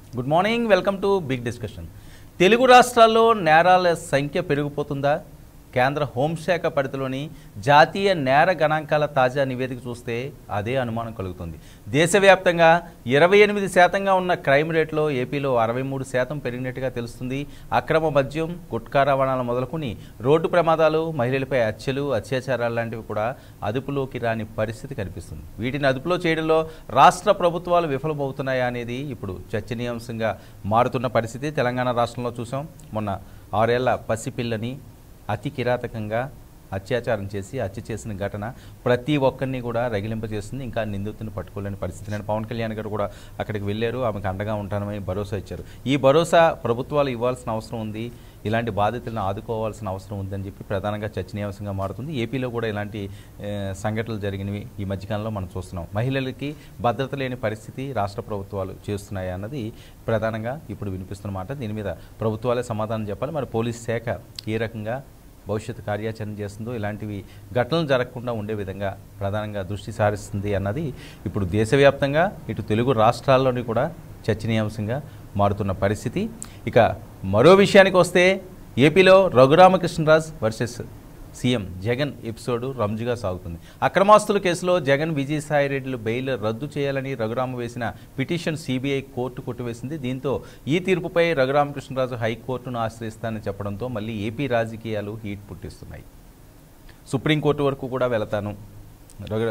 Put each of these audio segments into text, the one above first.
Good morning welcome to big discussion Telugu రాష్ట్రాల్లో నేరాల సంఖ్య పెరిగిపోతుందా కేంద్ర హోంశాఖ పరిధిలోని జాతీయ నేర గణాంకాల తాజా నివేదిక చూస్తే అదే అనుమానం కలుగుతుంది దేశవ్యాప్తంగా ఇరవై ఎనిమిది శాతంగా ఉన్న క్రైమ్ రేట్లో ఏపీలో అరవై మూడు శాతం పెరిగినట్టుగా తెలుస్తుంది అక్రమ మద్యం గుట్కా రవాణాలు మొదలుకొని రోడ్డు ప్రమాదాలు మహిళలపై హత్యలు అత్యాచారాలు లాంటివి కూడా అదుపులోకి రాని పరిస్థితి కనిపిస్తుంది వీటిని అదుపులో చేయడంలో రాష్ట్ర ప్రభుత్వాలు విఫలమవుతున్నాయా అనేది ఇప్పుడు చర్చనీయాంశంగా మారుతున్న పరిస్థితి తెలంగాణ రాష్ట్రంలో చూసాం మొన్న ఆరేళ్ల పసిపిల్లని అతి కిరాతకంగా అత్యాచారం చేసి హత్య చేసిన ఘటన ప్రతి ఒక్కరిని కూడా రగిలింపజేస్తుంది ఇంకా నిందితుని పట్టుకోలేని పరిస్థితి నేను పవన్ కళ్యాణ్ గారు కూడా అక్కడికి వెళ్ళారు ఆమెకు అండగా ఉంటానని భరోసా ఇచ్చారు ఈ భరోసా ప్రభుత్వాలు ఇవ్వాల్సిన అవసరం ఉంది ఇలాంటి బాధితులను ఆదుకోవాల్సిన అవసరం ఉందని చెప్పి ప్రధానంగా చర్చనీయాంశంగా మారుతుంది ఏపీలో కూడా ఇలాంటి ఏ, సంఘటనలు జరిగినవి ఈ మధ్యకాలంలో మనం చూస్తున్నాం మహిళలకి భద్రత లేని పరిస్థితి రాష్ట్ర ప్రభుత్వాలు చేస్తున్నాయి అన్నది ప్రధానంగా ఇప్పుడు వినిపిస్తున్న మాట దీని మీద ప్రభుత్వాలే సమాధానం చెప్పాలి మరి పోలీస్ శాఖ ఏ రకంగా భవిష్యత్తు కార్యాచరణ చేస్తుందో ఇలాంటివి ఘటనలు జరగకుండా ఉండే విధంగా ప్రధానంగా దృష్టి సారిస్తుంది అన్నది ఇప్పుడు దేశవ్యాప్తంగా ఇటు తెలుగు రాష్ట్రాల్లోని కూడా చర్చనీయాంశంగా మారుతున్న పరిస్థితి ఇక మరో విషయానికి వస్తే ఏపీలో Raghuramakrishnaraj versus CM Jagan episode రంజుగా సాగుతుంది అక్రమాస్తుల కేసులో జగన్ విజయసాయిరెడ్డిలు బెయిల్ రద్దు చేయాలని రఘురామ వేసిన పిటిషన్ సిబిఐ కోర్టు కొట్టివేసింది దీంతో ఈ తీర్పుపై రఘురామకృష్ణరాజు హైకోర్టును ఆశ్రయిస్తానని చెప్పడంతో మళ్ళీ ఏపీ రాజకీయాలు హీట్ పుట్టిస్తున్నాయి సుప్రీంకోర్టు వరకు కూడా వెళతాను రఘు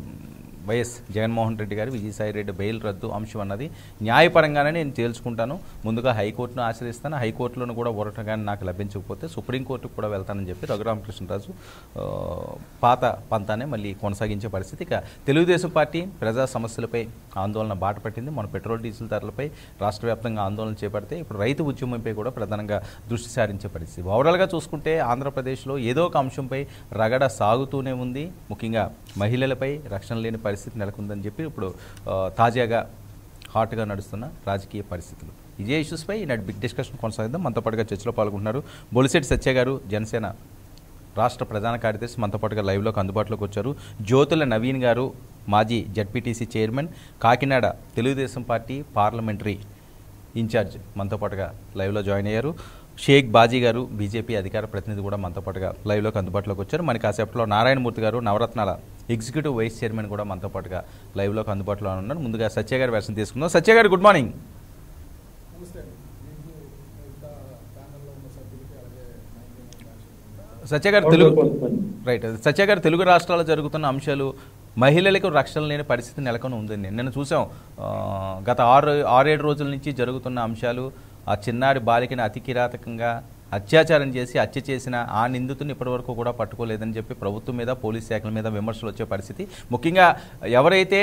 వైఎస్ జగన్మోహన్ రెడ్డి గారు విజయసాయి రెడ్డి బెయిల్ రద్దు అంశం అన్నది న్యాయపరంగానే నేను తేల్చుకుంటాను ముందుగా హైకోర్టును ఆశ్రయిస్తాను హైకోర్టులోను కూడా ఊరటగానే నాకు లభించకపోతే సుప్రీంకోర్టుకు కూడా వెళ్తానని చెప్పి రఘురామకృష్ణరాజు ఆ, పాత పంతానే మళ్ళీ కొనసాగించే పరిస్థితి ఇక తెలుగుదేశం పార్టీ ప్రజా సమస్యలపై ఆందోళన బాట పట్టింది మన పెట్రోల్ డీజిల్ ధరలపై రాష్ట్ర వ్యాప్తంగా ఆందోళన చేపడితే ఇప్పుడు రైతు ఉద్యమంపై కూడా ప్రధానంగా దృష్టి సారించే పరిస్థితి ఓవరాల్గా చూసుకుంటే ఆంధ్రప్రదేశ్లో ఏదో ఒక అంశంపై రగడ సాగుతూనే ఉంది ముఖ్యంగా మహిళలపై రక్షణ లేని పరిస్థితి నెలకొందని చెప్పి ఇప్పుడు ఆ, తాజాగా హాట్గా నడుస్తున్న రాజకీయ పరిస్థితులు ఇదే ఇష్యూస్పై ఈనాటి బిగ్ డిస్కషన్ కొనసాగిద్దాం మనతో పాటుగా చర్చలో పాల్గొంటున్నారు బొలిశెట్టి సత్య గారు జనసేన రాష్ట్ర ప్రధాన కార్యదర్శి మనతో పాటుగా లైవ్లోకి అందుబాటులోకి వచ్చారు జ్యోతుల నవీన్ గారు మాజీ ZPTC chairman Kakinada Telugudesam party parliamentary incharge మనతో పాటుగా లైవ్లో జాయిన్ అయ్యారు షేక్ బాజీ గారు బీజేపీ అధికార ప్రతినిధి కూడా మనతో పాటుగా లైవ్లోకి అందుబాటులోకి వచ్చారు మన కాసేపట్లో నారాయణమూర్తి గారు నవరత్నాల ఎగ్జిక్యూటివ్ వైస్ చైర్మన్ కూడా మనతో పాటుగా లైవ్లోకి అందుబాటులో ఉన్నారు ముందుగా సత్య గారి వెర్షన్ తీసుకుందాం సత్య గారు గుడ్ మార్నింగ్ నమస్తే అండి. మీకు మిగతా ప్యానెల్లో ఉన్న సభ్యులకి అలాగే నైన్టీన్ బ్యాచ్ సత్య గారు తెలుగు రైట్ సత్య గారు తెలుగు రాష్ట్రాల్లో జరుగుతున్న అంశాలు మహిళలకు రక్షణ లేని పరిస్థితి నెలకొని ఉందండి నిన్న చూసాం ఆ, గత ఆరు ఆరేడు రోజుల నుంచి జరుగుతున్న అంశాలు ఆ చిన్నారి బాలికని అతి కిరాతకంగా అత్యాచారం చేసి హత్య చేసిన ఆ నిందితుని ఇప్పటివరకు కూడా పట్టుకోలేదని చెప్పి ప్రభుత్వం మీద పోలీస్ శాఖల మీద విమర్శలు వచ్చే పరిస్థితి ముఖ్యంగా ఎవరైతే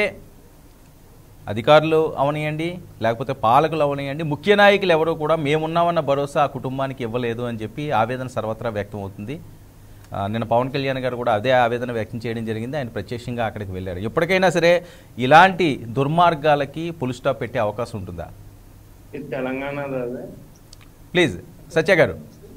అధికారులు అవనియండి లేకపోతే పాలకులు అవనియండి ముఖ్య నాయకులు ఎవరో కూడా మేమున్నామన్న భరోసా ఆ కుటుంబానికి ఇవ్వలేదు అని చెప్పి ఆవేదన సర్వత్రా వ్యక్తం అవుతుంది ఆ, నిన్న పవన్ కళ్యాణ్ గారు కూడా అదే ఆవేదన వ్యక్తం చేయడం జరిగింది ఆయన ప్రత్యక్షంగా అక్కడికి వెళ్ళారు ఎప్పటికైనా సరే ఇలాంటి దుర్మార్గాలకి పుల్ స్టాప్ పెట్టే అవకాశం ఉంటుందా ఇది తెలంగాణది అదే ప్లీజ్ సత్య గారు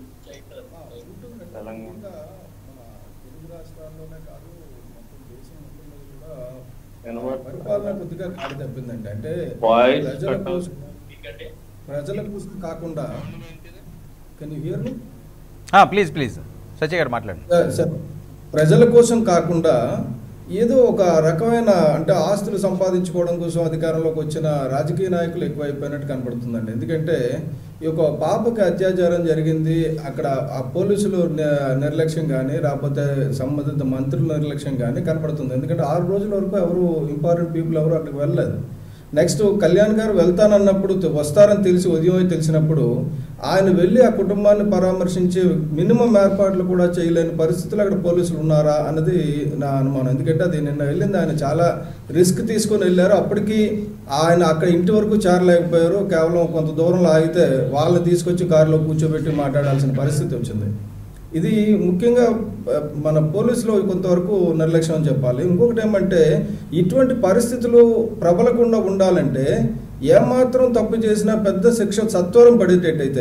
తెలంగాణ ఇంకా మన తెలుగు రాష్ట్రాల్లోనే కాదు మొత్తం దేశం మొత్తం మీద కూడా వినబడుతుందా? పరిపాలన కొద్దిగా కాడి తప్పిందండి అంటే వాయిస్ ప్రజల కట్ కోసం ప్రజల కోసం కాకుండా can you hear me please please Satya garu మాట్లాడండి సార్ ప్రజల కోసం కాకుండా ఏదో ఒక రకమైన అంటే ఆస్తులు సంపాదించుకోవడం కోసం అధికారంలోకి వచ్చిన రాజకీయ నాయకులు ఎక్కువైపోయినట్టు కనబడుతుందండి ఎందుకంటే ఈ యొక్క పాపకి అత్యాచారం జరిగింది అక్కడ ఆ పోలీసులు ని- నిర్లక్ష్యం కానీ లేకపోతే సంబంధిత మంత్రుల నిర్లక్ష్యం కానీ కనబడుతుంది ఎందుకంటే ఆరు రోజుల వరకు ఎవరు ఇంపార్టెంట్ పీపుల్ ఎవరు అక్కడికి వెళ్ళలేదు నెక్స్ట్ కళ్యాణ్ గారు వెళ్తానన్నప్పుడు తె- వస్తారని తెలిసి ఉదయం తెలిసినప్పుడు ఆయన వెళ్ళి ఆ కుటుంబాన్ని పరామర్శించే మినిమం ఏర్పాట్లు కూడా చేయలేని పరిస్థితులు అక్కడ పోలీసులు ఉన్నారా అన్నది నా అనుమానం ఎందుకంటే అది నిన్న వెళ్ళింది ఆయన చాలా రిస్క్ తీసుకొని వెళ్ళారు అప్పటికి ఆయన అక్కడ ఇంటి వరకు చేరలేకపోయారు కేవలం కొంత దూరంలో ఆగితే వాళ్ళని తీసుకొచ్చి కారులో కూర్చోబెట్టి మాట్లాడాల్సిన పరిస్థితి వచ్చింది ఇది ముఖ్యంగా ఆ, మన పోలీసులో కొంతవరకు నిర్లక్ష్యం అని చెప్పాలి ఇంకొకటి ఏమంటే ఇటువంటి పరిస్థితులు ప్రబలకుండా ఉండాలంటే ఏమాత్రం తప్పు చేసినా పెద్ద శిక్ష సత్వరం పడేటట్టయితే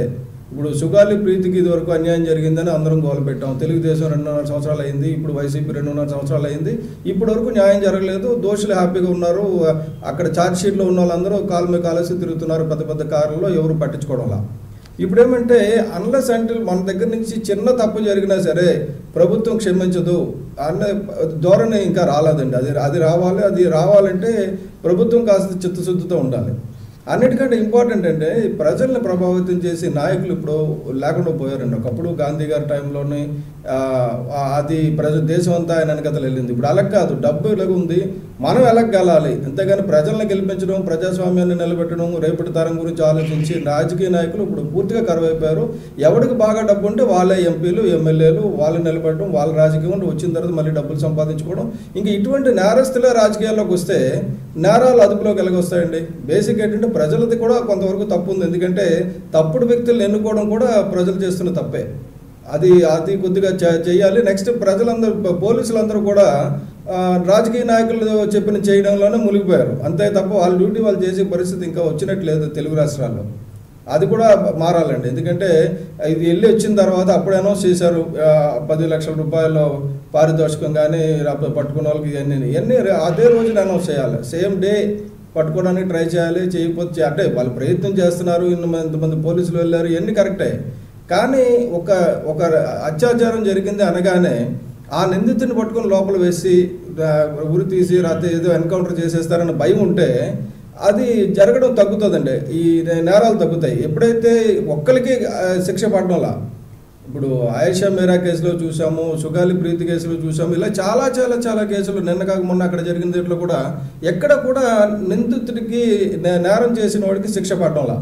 ఇప్పుడు సుగాలి ప్రీతికి ఇదివరకు అన్యాయం జరిగిందని అందరం గోల పెట్టాం తెలుగుదేశం రెండున్నర సంవత్సరాలు అయింది ఇప్పుడు వైసీపీ రెండున్నర సంవత్సరాలు అయింది ఇప్పటి వరకు న్యాయం జరగలేదు దోషులు హ్యాపీగా ఉన్నారు అక్కడ ఛార్జ్ షీట్లో ఉన్న వాళ్ళందరూ కాలు మీద కాలేసి తిరుగుతున్నారు పెద్ద పెద్ద కార్లలో ఎవరు పట్టించుకోవడంలా ఇప్పుడు ఏమంటే అన్లెస్ అంటే మన దగ్గర నుంచి చిన్న తప్పు జరిగినా సరే ప్రభుత్వం క్షమించదు అన్న ధోరణి ఇంకా రాలేదండి అది అది రావాలి అది రావాలంటే ప్రభుత్వం కాస్త చిత్తశుద్ధితో ఉండాలి అన్నిటికంటే ఇంపార్టెంట్ అంటే ఈ ప్రజల్ని ప్రభావితం చేసి నాయకులు ఇప్పుడు లేకుండా పోయారండి ఒకప్పుడు గాంధీ గారి టైంలోని ఆ, ఆ, అది ప్రజ దేశం అంతా ఆయన వెనకతలు వెళ్ళింది ఇప్పుడు అలా కాదు డబ్బు ఇలాగ ఉంది మనం ఎలగలాలి అంతేగాని ప్రజల్ని గెలిపించడం ప్రజాస్వామ్యాన్ని నిలబెట్టడం రేపటి తరం గురించి ఆలోచించి రాజకీయ నాయకులు ఇప్పుడు పూర్తిగా కరువైపోయారు ఎవరికి బాగా డబ్బు ఉంటే వాళ్ళే ఎంపీలు ఎమ్మెల్యేలు వాళ్ళు నిలబెట్టడం వాళ్ళ రాజకీయం ఉంటే వచ్చిన తర్వాత మళ్ళీ డబ్బులు సంపాదించుకోవడం ఇంకా ఇటువంటి నేరస్తులే రాజకీయాల్లోకి వస్తే నేరాలు అదుపులోకి ఎలాగొస్తాయండి బేసిక్ ఏంటంటే ప్రజలది కూడా కొంతవరకు తప్పు ఉంది ఎందుకంటే తప్పుడు వ్యక్తులను ఎన్నుకోవడం కూడా ప్రజలు చేస్తున్న తప్పే అది అది కొద్దిగా చే- చేయాలి నెక్స్ట్ ప్రజలందరూ ప- పోలీసులందరూ కూడా ఆ, రాజకీయ నాయకులు చెప్పిన చేయడంలోనే మునిగిపోయారు అంతే తప్ప వాళ్ళ డ్యూటీ వాళ్ళు చేసే పరిస్థితి ఇంకా వచ్చినట్లేదు తెలుగు రాష్ట్రాల్లో అది కూడా మారాలండి ఎందుకంటే ఇది వెళ్ళి వచ్చిన తర్వాత అప్పుడు అనౌన్స్ చేశారు ఆ, పది లక్షల రూపాయలు పారితోషికం కానీ లేకపోతే పట్టుకున్న వాళ్ళకి ఇవన్నీ ఇవన్నీ రే- అదే రోజున అనౌన్స్ చేయాలి సేమ్ డే పట్టుకోవడానికి ట్రై చేయాలి చేయకపోతే చే- అంటే వాళ్ళు ప్రయత్నం చేస్తున్నారు ఇంతమంది ఇంతమంది పోలీసులు వెళ్ళారు ఇవన్నీ కరెక్టే కానీ ఒక ఒక అత్యాచారం జరిగింది అనగానే ఆ నిందితుని పట్టుకొని లోపల వేసి ఆ, ఉరి తీసి రాత్రి ఏదో ఎన్కౌంటర్ చేసేస్తారన్న భయం ఉంటే అది జరగడం తగ్గుతుందండి ఈ నేరాలు తగ్గుతాయి ఎప్పుడైతే ఒక్కరికి ఆ, శిక్ష పడడంలా ఇప్పుడు ఆయేషా మీరా కేసులో చూసాము సుగాలి ప్రీతి కేసులో చూసాము ఇలా చాలా చాలా చాలా కేసులు నిన్న కాక మొన్న అక్కడ జరిగిన దీంట్లో కూడా ఎక్కడ కూడా నిందితుడికి నే- నేరం చేసిన వాడికి శిక్ష పడడంలా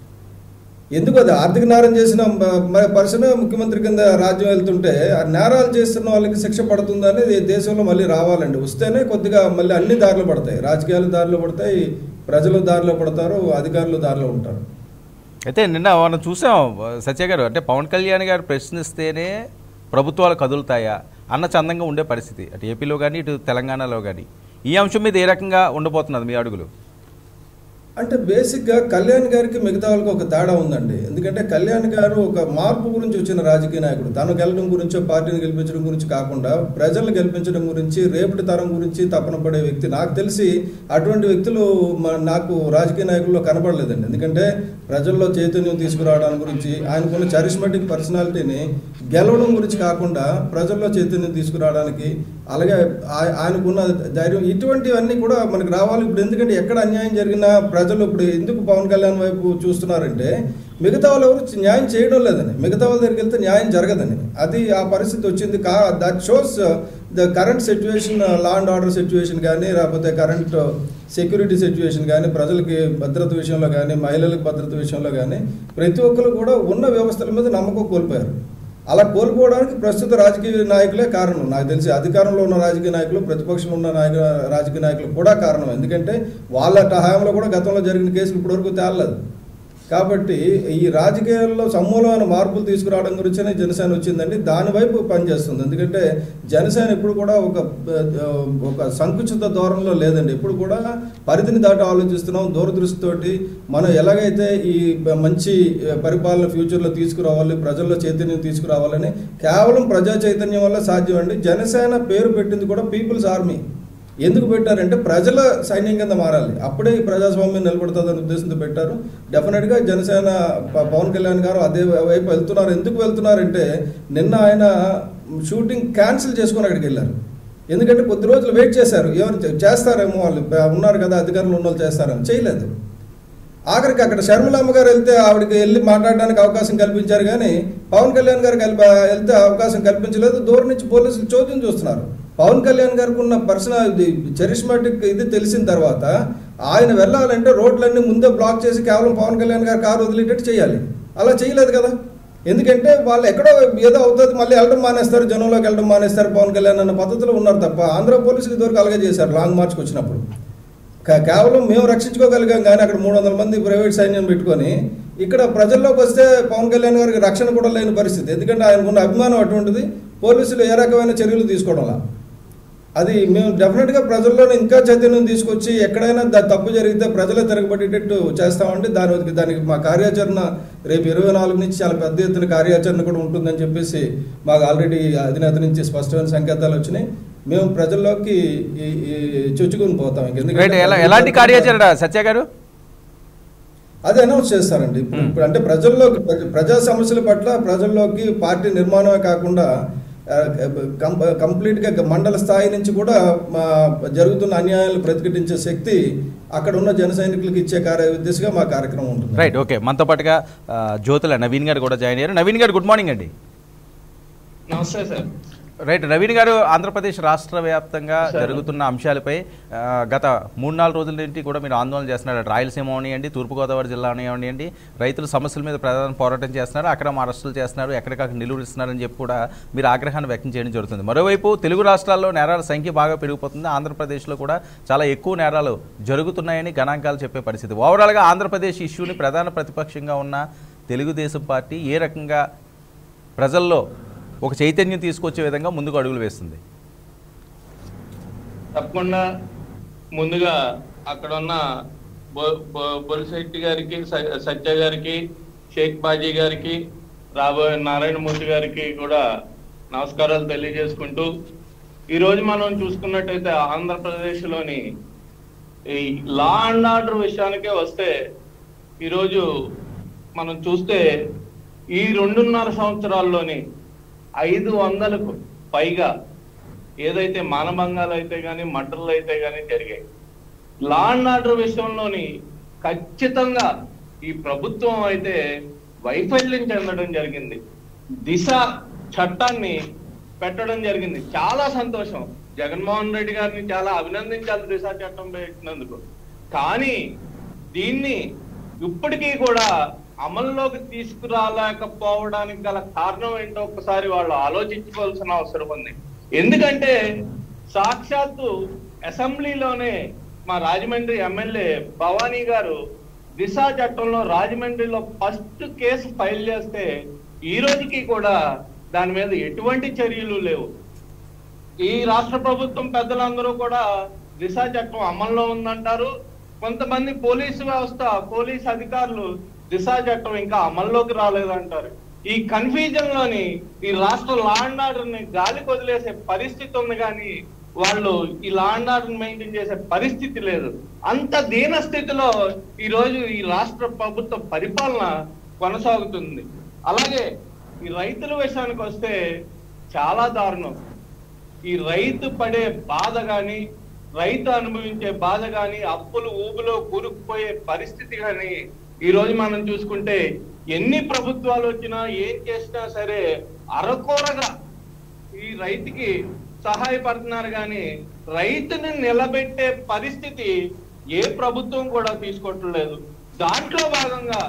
ఎందుకు అది ఆర్థిక నేరం చేసిన పర్సన్ ముఖ్యమంత్రి కింద రాజ్యం వెళ్తుంటే ఆ నేరాలు చేస్తున్న వాళ్ళకి శిక్ష పడుతుందని ఈ దేశంలో మళ్ళీ రావాలండి వస్తేనే కొద్దిగా మళ్ళీ అన్ని దారిలో పడతాయి రాజకీయాలు దారిలో పడతాయి ప్రజలు దారిలో పడతారు అధికారులు దారిలో ఉంటారు అయితే నిన్న మనం చూసాం సత్య గారు అంటే పవన్ కళ్యాణ్ గారు ప్రశ్నిస్తేనే ప్రభుత్వాలు కదులుతాయా అన్న చందంగా ఉండే పరిస్థితి అటు ఏపీలో కానీ ఇటు తెలంగాణలో కానీ ఈ అంశం మీద ఏ రకంగా ఉండబోతున్నది మీ అడుగులు అంటే బేసిక్గా కళ్యాణ్ గారికి మిగతా వాళ్ళకి ఒక తేడా ఉందండి ఎందుకంటే కళ్యాణ్ గారు ఒక మార్పు గురించి వచ్చిన రాజకీయ నాయకుడు తను గెలడం గురించో పార్టీని గెలిపించడం గురించి కాకుండా ప్రజలను గెలిపించడం గురించి రేపటి తరం గురించి తపన పడే వ్యక్తి నాకు తెలిసి అటువంటి వ్యక్తులు మ- నాకు రాజకీయ నాయకుల్లో కనపడలేదండి ఎందుకంటే ప్రజల్లో చైతన్యం తీసుకురావడానికి గురించి ఆయనకున్న చారిస్మాటిక్ పర్సనాలిటీని గెలవడం గురించి కాకుండా ప్రజల్లో చైతన్యం తీసుకురావడానికి అలాగే ఆయ- ఆయనకున్న ధైర్యం ఇటువంటివన్నీ కూడా మనకు రావాలి ఇప్పుడు ఎందుకంటే ఎక్కడ అన్యాయం జరిగినా ప్రజలు ఇప్పుడు ఎందుకు పవన్ కళ్యాణ్ వైపు చూస్తున్నారంటే మిగతా వాళ్ళు ఎవరు చ- న్యాయం చేయడం లేదని మిగతా వాళ్ళ దగ్గరికి వెళ్తే న్యాయం జరగదని అది ఆ పరిస్థితి వచ్చింది కా that shows the current situation law and order situation కానీ లేకపోతే కరెంట్ సెక్యూరిటీ సిచ్యువేషన్ కానీ ప్రజలకి భద్రత విషయంలో కానీ మహిళలకు భద్రత విషయంలో కానీ ప్రతి ఒక్కరు కూడా ఉన్న వ్యవస్థల మీద నమ్మకం కోల్పోయారు అలా కోల్పోవడానికి ప్రస్తుత రాజకీయ నాయకులే కారణం నాకు తెలిసి అధికారంలో ఉన్న రాజకీయ నాయకులు ప్రతిపక్షంలో ఉన్న నాయక రాజకీయ నాయకులు కూడా కారణం ఎందుకంటే వాళ్ళ హయాంలో కూడా గతంలో జరిగిన కేసులు ఇప్పటివరకు తేలలేదు కాబట్టి ఈ రాజకీయాల్లో సమూలమైన మార్పులు తీసుకురావడం గురించే జనసేన వచ్చిందండి దాని వైపు పనిచేస్తుంది ఎందుకంటే జనసేన ఇప్పుడు కూడా ఒక ఆ, ఒక సంకుచిత ధోరణిలో లేదండి ఇప్పుడు కూడా పరిధిని దాటి ఆలోచిస్తున్నాం దూరదృష్టితోటి మనం ఎలాగైతే ఈ మంచి పరిపాలన ఫ్యూచర్లో తీసుకురావాలి ప్రజల్లో చైతన్యం తీసుకురావాలని కేవలం ప్రజా చైతన్యం వల్ల సాధ్యం అండి జనసేన పేరు పెట్టింది కూడా పీపుల్స్ ఆర్మీ ఎందుకు పెట్టారంటే ప్రజల సైన్యం కింద మారాలి అప్పుడే ఈ ప్రజాస్వామ్యం నిలబడుతుందనే ఉద్దేశంతో పెట్టారు డెఫినెట్గా జనసేన ప- పవన్ కళ్యాణ్ గారు అదే వైపు వెళ్తున్నారు ఎందుకు వెళ్తున్నారంటే నిన్న ఆయన షూటింగ్ క్యాన్సిల్ చేసుకొని అక్కడికి వెళ్ళారు ఎందుకంటే కొద్ది రోజులు వెయిట్ చేశారు ఎవరు చే- చేస్తారేమో వాళ్ళు ప- ఉన్నారు కదా అధికారులు ఉన్న వాళ్ళు చేస్తారని చేయలేదు ఆఖరికి అక్కడ షర్మిలమ్మ గారు వెళ్తే ఆవిడకి వెళ్ళి మాట్లాడడానికి అవకాశం కల్పించారు కానీ పవన్ కళ్యాణ్ గారు కలిపి వెళ్తే అవకాశం కల్పించలేదు దూరం నుంచి పోలీసులు చోద్యం చూస్తున్నారు పవన్ కళ్యాణ్ గారికి ఉన్న పర్సనల్ ఇది చరిస్మాటిక్ ఇది తెలిసిన తర్వాత ఆయన వెళ్ళాలంటే రోడ్లన్నీ ముందే బ్లాక్ చేసి కేవలం పవన్ కళ్యాణ్ గారు కారు వదిలేటట్టు చేయాలి అలా చేయలేదు కదా ఎందుకంటే వాళ్ళు ఎక్కడో ఏదో అవుతుంది మళ్ళీ వెళ్ళడం మానేస్తారు జనంలోకి వెళ్ళడం మానేస్తారు పవన్ కళ్యాణ్ అన్న పద్ధతిలో ఉన్నారు తప్ప ఆంధ్ర పోలీసులు ఇదివరకు అలాగే చేశారు లాంగ్ మార్చ్కి వచ్చినప్పుడు కా- కేవలం మేము రక్షించుకోగలిగాం కానీ అక్కడ మూడు వందల మంది ప్రైవేట్ సైన్యం పెట్టుకొని ఇక్కడ ప్రజల్లోకి వస్తే పవన్ కళ్యాణ్ గారికి రక్షణ కూడా లేని పరిస్థితి ఎందుకంటే ఆయనకున్న అభిమానం అటువంటిది పోలీసులు ఏ రకమైన చర్యలు తీసుకోవడంలా అది మేము డెఫినెట్గా ప్రజల్లోనే ఇంకా చైతన్యం తీసుకొచ్చి ఎక్కడైనా దా- తప్పు జరిగితే ప్రజలే తిరగబడేటట్టు చేస్తామంటే దాని దానికి మా కార్యాచరణ రేపు ఇరవై నాలుగు నుంచి చాలా పెద్ద ఎత్తున కార్యాచరణ కూడా ఉంటుందని చెప్పేసి మాకు ఆల్రెడీ అధినేత నుంచి స్పష్టమైన సంకేతాలు వచ్చినాయి మేము ప్రజల్లోకి ఈ- ఈ చొచ్చుకొని పోతాం ఇంక. ఎందుకంటే రైట్ ఎలా ఎలాంటి కార్యాచరణ సత్య గారు అది అనౌన్స్ చేస్తారండి ఇప్పుడు ఇప్పుడు అంటే ప్రజల్లోకి ప్రజ- ప్రజా సమస్యల పట్ల ప్రజల్లోకి పార్టీ నిర్మాణమే కాకుండా ఆ, కం- కంప్లీట్గా మండల స్థాయి నుంచి కూడా మా జరుగుతున్న అన్యాయాలు ప్రతిఘటించే శక్తి అక్కడ ఉన్న జన సైనికులకు ఇచ్చే కార్య దిశగా మా కార్యక్రమం ఉంటుంది రైట్ ఓకే మనతో పాటుగా ఆ, జ్యోతుల నవీన్ గారు కూడా జాయిన్ అయ్యారు నవీన్ గారు గుడ్ మార్నింగ్ అండి నమస్తే సార్ రైట్ నవీన్ గారు ఆంధ్రప్రదేశ్ రాష్ట్ర వ్యాప్తంగా సరే. జరుగుతున్న అంశాలపై ఆ, గత మూడు నాలుగు రోజుల నుంచి కూడా మీరు ఆందోళన చేస్తున్నారు రాయలసీమ అవనివ్వండి తూర్పుగోదావరి జిల్లా అవనివ్వండి రైతుల సమస్యల మీద ప్రధాన పోరాటం చేస్తున్నారు అక్కడ అరెస్టులు చేస్తున్నారు ఎక్కడికక్కడ నిలువరిస్తున్నారని చెప్పి కూడా మీరు ఆగ్రహాన్ని వ్యక్తం చేయడం జరుగుతుంది మరోవైపు తెలుగు రాష్ట్రాల్లో నేరాల సంఖ్య బాగా పెరిగిపోతుంది ఆంధ్రప్రదేశ్లో కూడా చాలా ఎక్కువ నేరాలు జరుగుతున్నాయని గణాంకాలు చెప్పే పరిస్థితి ఓవరాల్గా ఆంధ్రప్రదేశ్ ఇష్యూని ప్రధాన ప్రతిపక్షంగా ఉన్న తెలుగుదేశం పార్టీ ఏ రకంగా ప్రజల్లో ఒక చైతన్యం తీసుకొచ్చే విధంగా ముందుకు అడుగులు వేస్తుంది తప్పకుండా ముందుగా అక్కడ ఉన్న బొ- బొ- బొలిశెట్టి గారికి స- సత్య గారికి షేక్ బాజీ గారికి రాబోయే నారాయణమూర్తి గారికి కూడా నమస్కారాలు తెలియజేసుకుంటూ ఈరోజు మనం చూసుకున్నట్టయితే ఆంధ్రప్రదేశ్లోని ఈ లా అండ్ ఆర్డర్ విషయానికే వస్తే ఈరోజు మనం చూస్తే ఈ రెండున్నర సంవత్సరాల్లోని ఐదు వందలకు పైగా ఏదైతే మానభంగాలు అయితే కానీ మర్డర్లు అయితే కానీ జరిగాయి లా అండ్ ఆర్డర్ విషయంలోని ఖచ్చితంగా ఈ ప్రభుత్వం అయితే వైఫల్యం చెందడం జరిగింది దిశ చట్టాన్ని పెట్టడం జరిగింది చాలా సంతోషం జగన్మోహన్ రెడ్డి గారిని చాలా అభినందించాలి దిశ చట్టం పెట్టినందుకు కానీ దీన్ని ఇప్పటికీ కూడా అమల్లోకి తీసుకురాలేకపోవడానికి గల కారణం ఏంటో ఒకసారి వాళ్ళు ఆలోచించుకోవాల్సిన అవసరం ఉంది ఎందుకంటే సాక్షాత్తు అసెంబ్లీలోనే మా రాజమండ్రి ఎమ్మెల్యే భవానీ గారు దిశ చట్టంలో రాజమండ్రిలో ఫస్ట్ కేసు ఫైల్ చేస్తే ఈ రోజుకి కూడా దాని మీద ఎటువంటి చర్యలు లేవు ఈ రాష్ట్ర ప్రభుత్వం పెద్దలందరూ కూడా దిశ చట్టం అమల్లో ఉందంటారు కొంతమంది పోలీసు వ్యవస్థ పోలీస్ అధికారులు దిశ చట్టం ఇంకా అమల్లోకి రాలేదంటారు ఈ కన్ఫ్యూజన్ లోని ఈ రాష్ట్ర లా అండ్ ఆర్డర్ ని గాలికి వదిలేసే పరిస్థితి ఉంది కానీ వాళ్ళు ఈ లా అండ్ ఆర్డర్ మెయింటైన్ చేసే పరిస్థితి లేదు అంత దీన స్థితిలో ఈ రోజు ఈ రాష్ట్ర ప్రభుత్వ పరిపాలన కొనసాగుతుంది అలాగే ఈ రైతుల విషయానికి వస్తే చాలా దారుణం ఈ రైతు పడే బాధ గాని రైతు అనుభవించే బాధ గాని అప్పులు ఊబులో కూరుకుపోయే పరిస్థితి గాని ఈ రోజు మనం చూసుకుంటే ఎన్ని ప్రభుత్వాలు వచ్చినా ఏం చేసినా సరే అరకొరగా ఈ రైతుకి సహాయపడుతున్నారు కానీ రైతుని నిలబెట్టే పరిస్థితి ఏ ప్రభుత్వం కూడా తీసుకోవట్లేదు దాంట్లో భాగంగా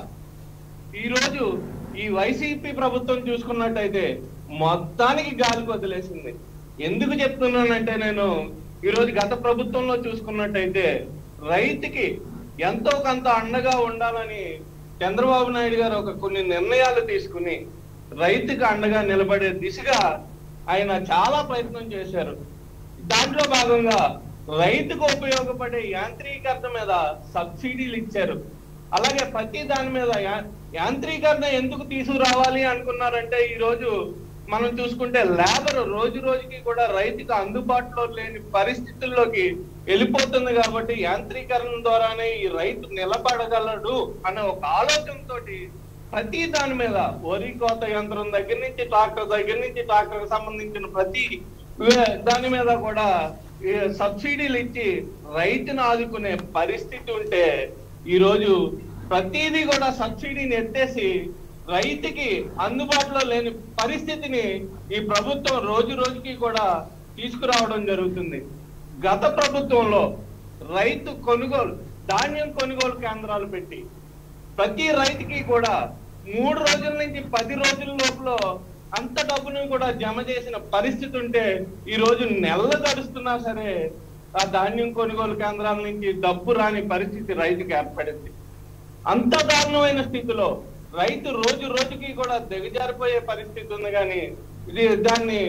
ఈ రోజు ఈ వైసీపీ ప్రభుత్వం చూసుకున్నట్టయితే మొత్తానికి గాలికి వదిలేసింది ఎందుకు చెప్తున్నానంటే నేను ఈ రోజు గత ప్రభుత్వంలో చూసుకున్నట్టయితే రైతుకి ఎంతో కొంత అండగా ఉండాలని చంద్రబాబు నాయుడు గారు ఒక కొన్ని నిర్ణయాలు తీసుకుని రైతుకి అండగా నిలబడే దిశగా ఆయన చాలా ప్రయత్నం చేశారు దాంట్లో భాగంగా రైతుకు ఉపయోగపడే యాంత్రీకరణ మీద సబ్సిడీలు ఇచ్చారు అలాగే ప్రతి దాని మీద యా- యాంత్రీకరణ ఎందుకు తీసుకురావాలి అనుకున్నారంటే ఈ రోజు మనం చూసుకుంటే లేబర్ రోజు రోజుకి కూడా రైతుకు అందుబాటులో లేని పరిస్థితుల్లోకి వెళ్ళిపోతుంది కాబట్టి యాంత్రీకరణ ద్వారానే ఈ రైతు నిలబడగలడు అనే ఒక ఆలోచనతోటి ప్రతి దాని మీద వరి కోత యంత్రం దగ్గర నుంచి ట్రాక్టర్ దగ్గర నుంచి ట్రాక్టర్ సంబంధించిన ప్రతి వే- దాని మీద కూడా ఈ సబ్సిడీలు ఇచ్చి రైతును ఆదుకునే పరిస్థితి ఉంటే ఈ రోజు ప్రతిదీ కూడా సబ్సిడీని ఎత్తేసి రైతుకి అందుబాటులో లేని పరిస్థితిని ఈ ప్రభుత్వం రోజు రోజుకి కూడా తీసుకురావడం జరుగుతుంది గత ప్రభుత్వంలో రైతు కొనుగోలు ధాన్యం కొనుగోలు కేంద్రాలు పెట్టి ప్రతి రైతుకి కూడా మూడు రోజుల నుంచి పది రోజుల లోపల అంత డబ్బును కూడా జమ చేసిన పరిస్థితి ఉంటే ఈ రోజు నెలలు గడుస్తున్నా సరే ఆ ధాన్యం కొనుగోలు కేంద్రాల నుంచి డబ్బు రాని పరిస్థితి రైతుకి ఏర్పడింది అంత దారుణమైన స్థితిలో రైతు రోజు రోజుకి కూడా దిగజారిపోయే పరిస్థితి ఉంది కానీ ఇది దాన్ని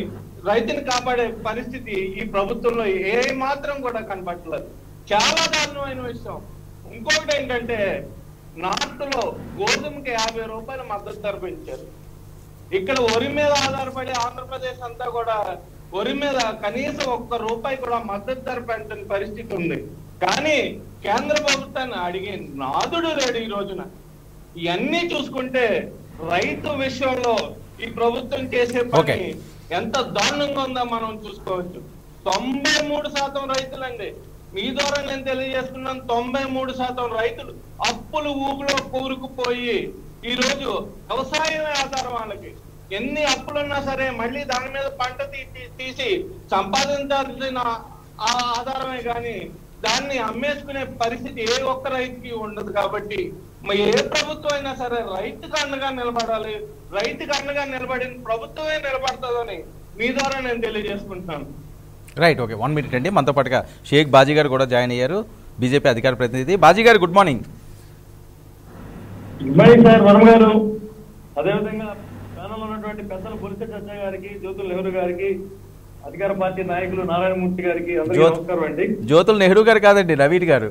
రైతుని కాపాడే పరిస్థితి ఈ ప్రభుత్వంలో ఏ మాత్రం కూడా కనపట్లేదు చాలా దారుణమైన విషయం ఇంకొకటి ఏంటంటే నార్త్ లో గోధుమకి యాభై రూపాయల మద్దతు ధర పెంచారు ఇక్కడ వరి మీద ఆధారపడి ఆంధ్రప్రదేశ్ అంతా కూడా వరి మీద కనీసం ఒక్క రూపాయి కూడా మద్దతు ధర పెంచని పరిస్థితి ఉంది కానీ కేంద్ర ప్రభుత్వాన్ని అడిగే నాదుడు లేడు ఈ రోజున ఇవన్నీ చూసుకుంటే రైతు విషయంలో ఈ ప్రభుత్వం చేసే Okay. పని ఎంత దారుణంగా ఉందో మనం చూసుకోవచ్చు తొంభై మూడు శాతం రైతులండి మీ ద్వారా నేను తెలియజేస్తున్నాను తొంభై మూడు శాతం రైతులు అప్పులు ఊపులో కూరుకుపోయి ఈ రోజు వ్యవసాయమే ఆధారం వాళ్ళకి ఎన్ని అప్పులున్నా సరే మళ్ళీ దాని మీద పంట తీసి తీసి సంపాదించాల్సిన ఆ ఆధారమే కానీ దాన్ని అమ్మేసుకునే పరిస్థితి ఏ ఒక్క రైతుకి ఉండదు కాబట్టి మరి ఏ ప్రభుత్వం అయినా సరే రైతుకు అండగా నిలబడాలి రైతుకు అండగా నిలబడిన ప్రభుత్వమే నిలబడుతుందని మీ ద్వారా నేను తెలియజేసుకుంటున్నాను రైట్ ఓకే వన్ మినిట్ అండి మనతో పాటుగా షేక్ బాజీ గారు కూడా జాయిన్ అయ్యారు బీజేపీ అధికార ప్రతినిధి Baji garu good morning good morning sir Varam garu అదేవిధంగా ప్యానల్ ఉన్నటువంటి పెద్దలు బొలిసె చచ్చా గారికి జ్యోతుల్ నెహ్రూ గారికి అధికార పార్టీ నాయకులు నారాయణమూర్తి గారికి అందరికీ జ్యోత్- నమస్కారం అండి జ్యోతుల్ నెహ్రూ గారు కాదండి నవీన్ గారు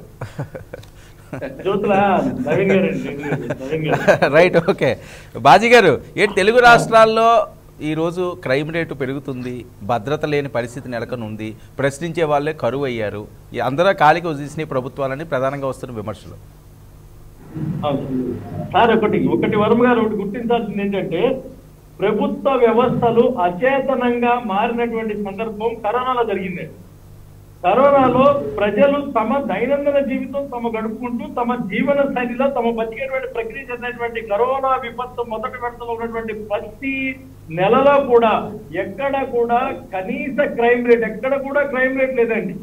జ్యోతుల నవీన్ గారు అండి నవీన్ గారు రైట్ ఓకే బాజీ గారు ఏంటి తెలుగు రాష్ట్రాల్లో ఈరోజు క్రైమ్ రేటు పెరుగుతుంది భద్రత లేని పరిస్థితి నెలకొనుంది ప్రశ్నించే వాళ్ళే కరువు అయ్యారు ఈ అందరూ కాలికి వదిలేసిన ప్రభుత్వాలని ప్రధానంగా వస్తున్న విమర్శలు అవును. సార్ ఒకటి ఒకటి వరం గారు ఒకటి గుర్తించాల్సింది ఏంటంటే ప్రభుత్వ వ్యవస్థలు అచేతనంగా మారినటువంటి సందర్భం కరోనాలో జరిగింది కరోనాలో ప్రజలు తమ దైనందిన జీవితం తమ గడుపుకుంటూ తమ జీవన శైలిలో తమ బతికేటువంటి ప్రక్రియ చెందినటువంటి కరోనా విపత్తు మొదటి విడతలో ఉన్నటువంటి ప్రతి నెలలో కూడా ఎక్కడ కూడా కనీస క్రైమ్ రేట్ ఎక్కడ కూడా క్రైమ్ రేట్ లేదండి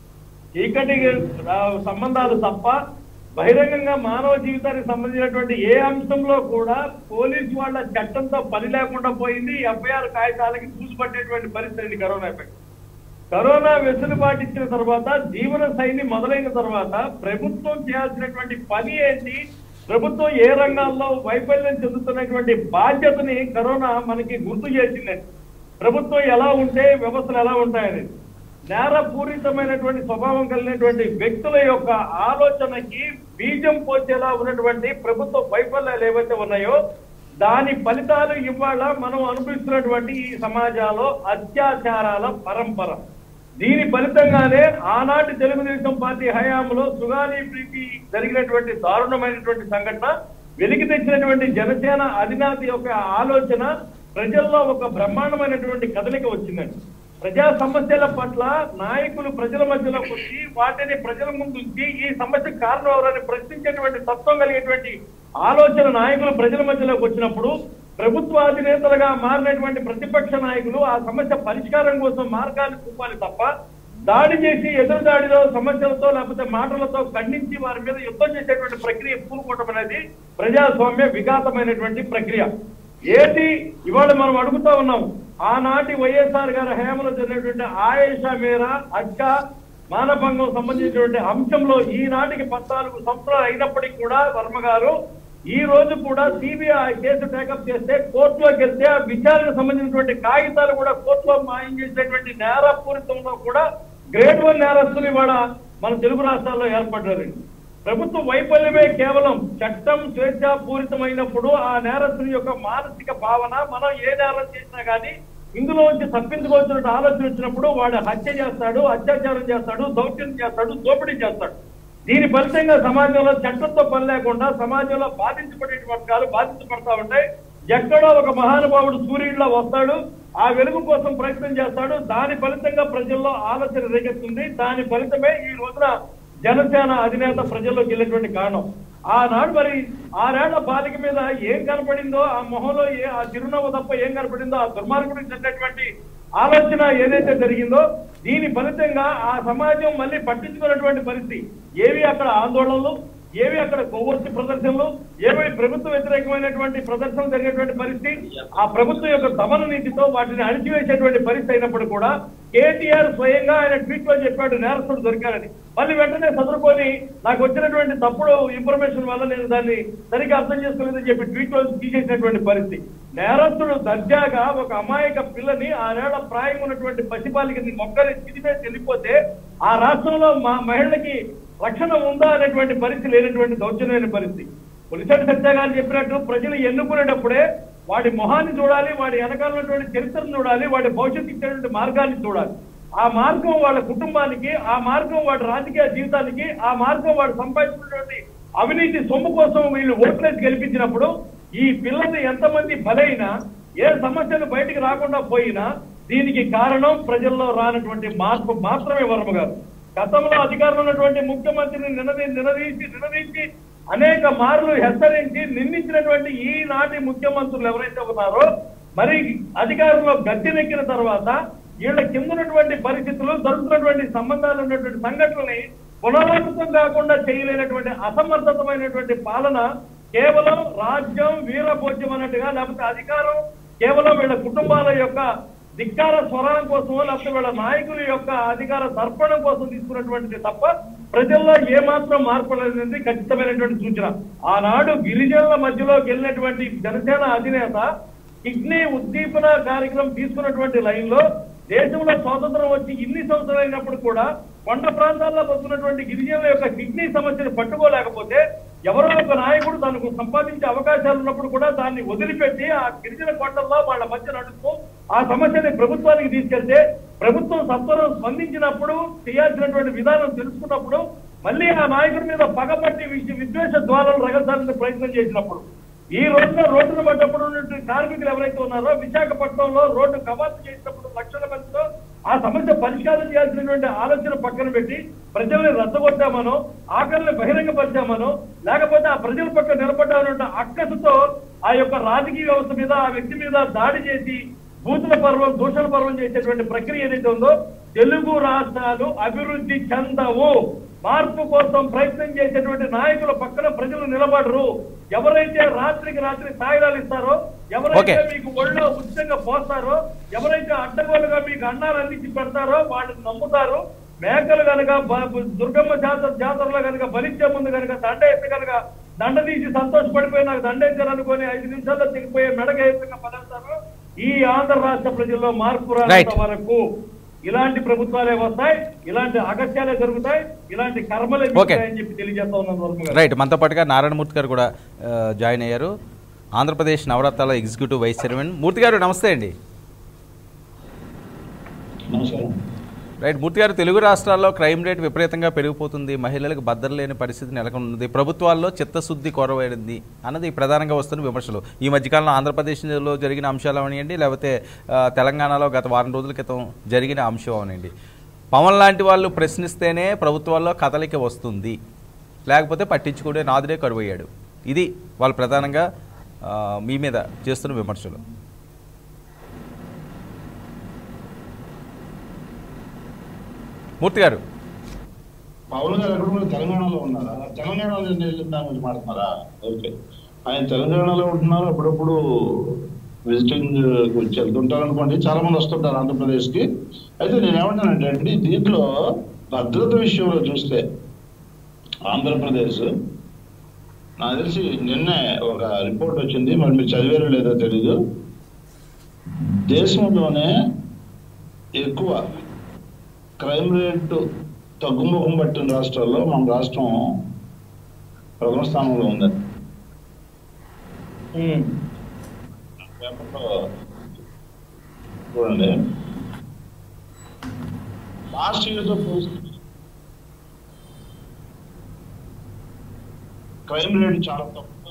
చీకటి ఆ, సంబంధాలు తప్ప బహిరంగంగా మానవ జీవితానికి సంబంధించినటువంటి ఏ అంశంలో కూడా పోలీసు వాళ్ళ చట్టంతో పని లేకుండా పోయింది ఎఫ్ఐఆర్ కాగితాలకి చూసిపట్టేటువంటి పరిస్థితి అండి కరోనా ఎఫెక్ట్ కరోనా వెసులుబాటు ఇచ్చిన తర్వాత జీవన శైలి మొదలైన తర్వాత ప్రభుత్వం చేయాల్సినటువంటి పని ఏంటి ప్రభుత్వం ఏ రంగాల్లో వైఫల్యం చెందుతున్నటువంటి బాధ్యతని కరోనా మనకి గుర్తు చేసిందండి ప్రభుత్వం ఎలా ఉంటే వ్యవస్థలు ఎలా ఉంటాయని నేరపూరితమైనటువంటి స్వభావం కలిగినటువంటి వ్యక్తుల యొక్క ఆలోచనకి బీజం పోసేలా ఉన్నటువంటి ప్రభుత్వ వైఫల్యాలు ఏవైతే ఉన్నాయో దాని ఫలితాలు ఇవాళ మనం అనుభవిస్తున్నటువంటి ఈ సమాజంలో అత్యాచారాల పరంపర దీని ఫలితంగానే ఆనాటి తెలుగుదేశం పార్టీ హయాంలో సుగాలి ప్రీతి జరిగినటువంటి దారుణమైనటువంటి సంఘటన వెలికి తెచ్చినటువంటి జనసేన అధినేత యొక్క ఆలోచన ప్రజల్లో ఒక బ్రహ్మాండమైనటువంటి కదలిక వచ్చిందండి ప్రజా సమస్యల పట్ల నాయకులు ప్రజల మధ్యలోకి వచ్చి వాటిని ప్రజల ముందు ఉంచి ఈ సమస్యకు కారణం ఎవరని ప్రశ్నించేటువంటి తత్వం కలిగేటువంటి ఆలోచన నాయకులు ప్రజల మధ్యలోకి వచ్చినప్పుడు ప్రభుత్వ అధినేతలుగా మారినటువంటి ప్రతిపక్ష నాయకులు ఆ సమస్య పరిష్కారం కోసం మార్గాన్ని చూపాలి తప్ప దాడి చేసి ఎదురు దాడిలో సమస్యలతో లేకపోతే మాటలతో ఖండించి వారి మీద యుద్ధం చేసేటువంటి ప్రక్రియ పూనుకోవటం అనేది ప్రజాస్వామ్య విఘాతమైనటువంటి ప్రక్రియ ఏంటి ఇవాళ మనం అడుగుతా ఉన్నాం ఆనాటి వైఎస్ఆర్ గారి హయాంలో జరిగినటువంటి ఆయేషా మేర అక్క మానభంగం సంబంధించినటువంటి అంశంలో ఈనాటికి పద్నాలుగు సంవత్సరాలు అయినప్పటికీ కూడా వర్మ గారు ఈ రోజు కూడా సిబిఐ కేసు టేకప్ చేస్తే కోర్టులోకి వెళ్తే ఆ విచారణకు సంబంధించినటువంటి కాగితాలు కూడా కోర్టులో మాయం చేసినటువంటి నేరపూరితంలో కూడా గ్రేడ్ వన్ నేరస్తులు ఇవాళ మన తెలుగు రాష్ట్రాల్లో ఏర్పడ్డారండి ప్రభుత్వ వైఫల్యమే కేవలం చట్టం స్వేచ్ఛాపూరితమైనప్పుడు ఆ నేరస్తుని యొక్క మానసిక భావన మనం ఏ నేరం చేసినా కానీ ఇందులో నుంచి తప్పించుకోవాల్సిన ఆలోచన వచ్చినప్పుడు వాడు హత్య చేస్తాడు అత్యాచారం చేస్తాడు దౌత్యం చేస్తాడు దోపిడీ చేస్తాడు దీని ఫలితంగా సమాజంలో చట్టంతో పని లేకుండా సమాజంలో బాధించబడే వర్గాలు బాధించబడతా ఉంటాయి ఎక్కడో ఒక మహానుభావుడు సూర్యుడిలో వస్తాడు ఆ వెలుగు కోసం ప్రయత్నం చేస్తాడు దాని ఫలితంగా ప్రజల్లో ఆలోచన రేగెత్తుంది దాని ఫలితమే ఈ రోజున జనసేన అధినేత ప్రజల్లోకి వెళ్ళినటువంటి కారణం ఆనాడు మరి ఆరేళ్ల బాలిక మీద ఏం కనపడిందో ఆ మొహంలో ఏ ఆ చిరునవ్వు తప్ప ఏం కనపడిందో ఆ దుర్మార్గుడికి చెందినటువంటి ఆలోచన ఏదైతే జరిగిందో దీని ఫలితంగా ఆ సమాజం మళ్ళీ పట్టించుకున్నటువంటి పరిస్థితి ఏవి అక్కడ ఆందోళనలు ఏవి అక్కడ కొవ్వొత్తి ప్రదర్శనలు ఏవి ప్రభుత్వ వ్యతిరేకమైనటువంటి ప్రదర్శనలు జరిగేటువంటి పరిస్థితి ఆ ప్రభుత్వం యొక్క దమన నీతితో వాటిని అణిచివేసేటువంటి పరిస్థితి అయినప్పుడు కూడా కేటీఆర్ స్వయంగా ఆయన ట్వీట్ లో చెప్పాడు నేరస్తుడు దొరికారని మళ్ళీ వెంటనే చదువుకొని నాకు వచ్చినటువంటి తప్పుడు ఇన్ఫర్మేషన్ వల్ల నేను దాన్ని సరిగ్గా అర్థం చేసుకోలేదని చెప్పి ట్వీట్ లో తీసేసినటువంటి పరిస్థితి నేరస్తుడు దర్జాగా ఒక అమాయక పిల్లని ఆరేళ్ల ప్రాయం ఉన్నటువంటి పసిపాలికని మొక్కని చిదిపేసి వెళ్ళిపోతే ఆ రాష్ట్రంలో మా మహిళలకి రక్షణ ఉందా అనేటువంటి పరిస్థితి లేనటువంటి దౌర్జన్యమైన పరిస్థితి పులిసెట్ సత్య గారు చెప్పినట్టు ప్రజలు ఎన్నుకునేటప్పుడే వాడి మొహాన్ని చూడాలి వాడి వెనకాల ఉన్నటువంటి చరిత్రను చూడాలి వాడి భవిష్యత్తు ఇచ్చేటువంటి మార్గాన్ని చూడాలి ఆ మార్గం వాళ్ళ కుటుంబానికి ఆ మార్గం వాడి రాజకీయ జీవితానికి ఆ మార్గం వాడు సంపాదించినటువంటి అవినీతి సొమ్ము కోసం వీళ్ళు ఓట్లేసి గెలిపించినప్పుడు ఈ పిల్లలు ఎంతమంది బలైనా ఏ సమస్యలు బయటికి రాకుండా పోయినా దీనికి కారణం ప్రజల్లో రానటువంటి మార్పు మాత్రమే వర్మ గారు గతంలో అధికారంలో ఉన్నటువంటి ముఖ్యమంత్రిని నినదీ నినదీసి నినదీసి అనేక మార్లు హెచ్చరించి నిందించినటువంటి ఈనాటి ముఖ్యమంత్రులు ఎవరైతే ఉన్నారో మరి అధికారంలో గద్దెనెక్కిన తర్వాత వీళ్ళ కింద ఉన్నటువంటి పరిస్థితులు జరుగుతున్నటువంటి సంబంధాలు ఉన్నటువంటి సంఘటనల్ని పునరావృతం కాకుండా చేయలేనటువంటి అసమర్థతమైనటువంటి పాలన కేవలం రాజ్యం వీరభోజ్యం అన్నట్టుగా లేకపోతే అధికారం కేవలం వీళ్ళ కుటుంబాల యొక్క ధిక్కార స్వరం కోసం లేకపోతే వీళ్ళ నాయకుల యొక్క అధికార తర్పణం కోసం తీసుకున్నటువంటిది తప్ప ప్రజల్లో ఏమాత్రం మార్పు లేదనేది ఖచ్చితమైనటువంటి సూచన ఆనాడు గిరిజనుల మధ్యలోకి వెళ్ళినటువంటి జనసేన అధినేత కిడ్నీ ఉద్దీపన కార్యక్రమం తీసుకున్నటువంటి లైన్ లో దేశంలో స్వాతంత్రం వచ్చి ఇన్ని సంవత్సరాలు అయినప్పుడు కూడా కొండ ప్రాంతాల్లో బతుకున్నటువంటి గిరిజనుల యొక్క కిడ్నీ సమస్యను పట్టుకోలేకపోతే ఎవరో ఒక నాయకుడు తనకు సంపాదించే అవకాశాలు ఉన్నప్పుడు కూడా దాన్ని వదిలిపెట్టి ఆ గిరిజన కొండల్లో వాళ్ళ మధ్య నడుస్తూ ఆ సమస్యని ప్రభుత్వానికి తీసుకెళ్తే ప్రభుత్వం సత్వరం స్పందించినప్పుడు చేయాల్సినటువంటి విధానం తెలుసుకున్నప్పుడు మళ్ళీ ఆ నాయకుడి మీద పగపట్టి విద్య- విద్వేష ద్వారాలు రగల్చాలని ప్రయత్నం చేసినప్పుడు ఈ రోజున రోడ్డును పడ్డప్పుడు ఉన్నటువంటి కార్మికులు ఎవరైతే ఉన్నారో విశాఖపట్నంలో రోడ్డు కవాతు చేసినప్పుడు లక్షల మందితో ఆ సమస్య పరిష్కారం చేయాల్సినటువంటి ఆలోచన పక్కన పెట్టి ప్రజల్ని రద్దగొట్టామనో ఆకలిని బహిరంగపరిచామనో లేకపోతే ఆ ప్రజల పక్క నిలబడ్డామన్న అక్కసుతో ఆ యొక్క రాజకీయ వ్యవస్థ మీద ఆ వ్యక్తి మీద దాడి చేసి బూతుల పర్వం దూషణ పర్వం చేసేటువంటి ప్రక్రియ ఏదైతే ఉందో తెలుగు రాష్ట్రాలు అభివృద్ధి చెందవు మార్పు కోసం ప్రయత్నం చేసేటువంటి నాయకుల పక్కన ప్రజలు నిలబడరు ఎవరైతే రాత్రికి రాత్రి సాయుధాలు ఇస్తారో ఎవరైతే Okay. మీకు ఒళ్ళో ఉచితంగా పోస్తారో ఎవరైతే అడ్డగోలుగా మీకు అన్నాలు అందించి పెడతారో వాళ్ళని నమ్ముతారు మేకలు కనుక బ- దుర్గమ్మ జాతర జాతరలో కనుక బలిచ్చే ముందు కనుక దండ ఎత్తి కనుక దండ తీసి సంతోషపడిపోయి నాకు దండ ఎత్తారనుకొని ఐదు నిమిషాల్లో తెగిపోయే మెడక ఎత్తుగా పడేస్తారు ఈ ఆంధ్ర రాష్ట్ర ప్రజల్లో మార్పు రానంత Right. వరకు ఇలాంటి ప్రభుత్వాలే వస్తాయి ఇలాంటి అగత్యాలే జరుగుతాయి ఇలాంటి కర్మలే Okay. అని చెప్పి తెలియజేస్తా ఉన్నాను వర్మ గారు. రైట్ మనతో పాటుగా నారాయణమూర్తి గారు కూడా ఆ, జాయిన్ అయ్యారు ఆంధ్రప్రదేశ్ నవరత్నాల ఎగ్జిక్యూటివ్ వైస్ చైర్మన్ మూర్తి గారు నమస్తే అండి నమస్కారం రైట్ మూర్తి గారు తెలుగు రాష్ట్రాల్లో క్రైమ్ రేట్ విపరీతంగా పెరిగిపోతుంది మహిళలకు భద్రత లేని పరిస్థితి నెలకొన్నది ప్రభుత్వాల్లో చిత్తశుద్ధి కొరవైంది అన్నది ప్రధానంగా వస్తున్న విమర్శలు ఈ మధ్యకాలంలో ఆంధ్రప్రదేశ్లో జరిగిన అంశాలు అవనివ్వండి లేకపోతే ఆ, తెలంగాణలో గత వారం రోజుల క్రితం జరిగిన అంశం అవనండి పవన్ లాంటి వాళ్ళు ప్రశ్నిస్తేనే ప్రభుత్వాల్లో కదలిక వస్తుంది లేకపోతే పట్టించుకునే నాదుడే కరువయ్యాడు ఇది వాళ్ళు ప్రధానంగా ఆ, మీ మీద చేస్తున్న విమర్శలు మూర్తి గారు పవన్ గారు ఎక్కడ ఉన్నారు తెలంగాణలో ఉన్నారా తెలంగాణలో నేను వెళ్ళిన దాని గురించి మాట్లాడుతున్నారా ఓకే ఆయన తెలంగాణలో ఉంటున్నారు అప్పుడప్పుడు విజిటింగ్ వచ్చి వెళ్తుంటారు అనుకోండి చాలా మంది వస్తుంటారు ఆంధ్రప్రదేశ్ కి అయితే నేను ఏమంటానంటే అండి దీంట్లో భద్రత విషయంలో చూస్తే ఆంధ్రప్రదేశ్ నాకు తెలిసి నిన్నే ఒక రిపోర్ట్ వచ్చింది మరి మీరు చదివారో లేదో తెలీదు దేశంలోనే ఎక్కువ క్రైమ్ రేటు తగ్గుముఖం పట్టిన రాష్ట్రాల్లో మన రాష్ట్రం ప్రథమ స్థానంలో ఉందండి ఉమ్. పేపర్లో చూడండి లాస్ట్ ఇయర్తో పోలిస్తే క్రైమ్ రేట్ చాలా తక్కువ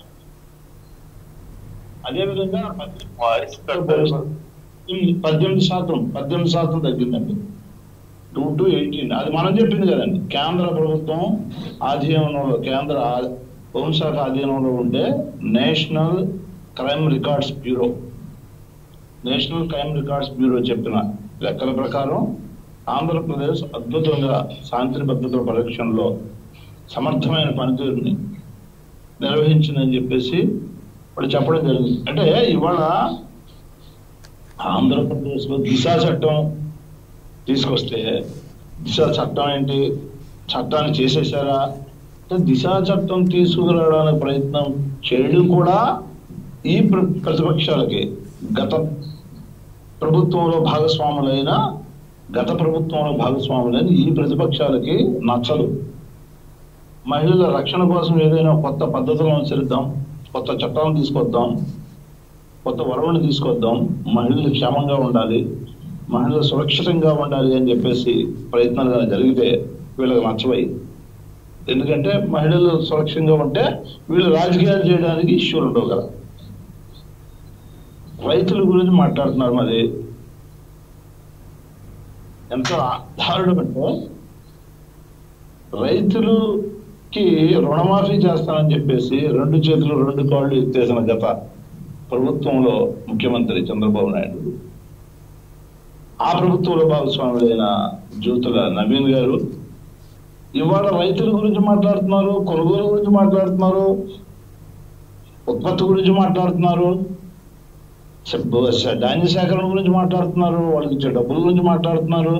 అదేవిధంగా వాయిస్ కట్ అవుతుంది. పద్దెనిమిది పద్దెనిమిది శాతం పద్దెనిమిది శాతం తగ్గిందండి టూ టు ఎయిటీన్ అది మనం చెప్పింది కదండి కేంద్ర ప్రభుత్వం ఆధీనంలో కేంద్ర ఆ- హోంశాఖ ఆధీనంలో ఉండే national crime records bureau national crime records bureau చెప్పిన లెక్కల ప్రకారం ఆంధ్రప్రదేశ్ అద్భుతంగా శాంతి భద్రతల పరిరక్షణలో సమర్థమైన పనితీరుని నిర్వహించిందని చెప్పేసి వాళ్ళు చెప్పడం జరిగింది అంటే ఇవాళ ఆంధ్రప్రదేశ్లో దిశ చట్టం తీసుకొస్తే దిశ చట్టం ఏంటి చట్టాన్ని చేసేసారా అంటే దిశ చట్టం తీసుకురావడానికి ప్రయత్నం చేయడం కూడా ఈ ప్ర- ప్రతిపక్షాలకి గత ప్రభుత్వంలో భాగస్వాములైన గత ప్రభుత్వంలో భాగస్వాములైన ఈ ప్రతిపక్షాలకి నచ్చదు మహిళల రక్షణ కోసం ఏదైనా కొత్త పద్ధతులను అనుసరిద్దాం కొత్త చట్టాలను తీసుకొద్దాం కొత్త వరవని తీసుకొద్దాం మహిళలు క్షేమంగా ఉండాలి మహిళలు సురక్షితంగా ఉండాలి అని చెప్పేసి ప్రయత్నాలు కానీ జరిగితే వీళ్ళకి నచ్చవై ఎందుకంటే మహిళలు సురక్షితంగా ఉంటే వీళ్ళు రాజకీయాలు చేయడానికి ఇష్యూలు ఉండవు కదా రైతుల గురించి మాట్లాడుతున్నారు మరి ఎంత దారుణం అంటే రైతులుకి రుణమాఫీ చేస్తానని చెప్పేసి రెండు చేతులు రెండు కాళ్ళు ఎత్తేసిన గత ప్రభుత్వంలో ముఖ్యమంత్రి చంద్రబాబు నాయుడు ఆ ప్రభుత్వంలో భాగస్వాములైన జ్యోతుల నవీన్ గారు ఇవాళ రైతుల గురించి మాట్లాడుతున్నారు కొనుగోలు గురించి మాట్లాడుతున్నారు ఉత్పత్తి గురించి మాట్లాడుతున్నారు స- స- ధాన్య సేకరణ గురించి మాట్లాడుతున్నారు వాళ్ళకి ఇచ్చే డబ్బుల గురించి మాట్లాడుతున్నారు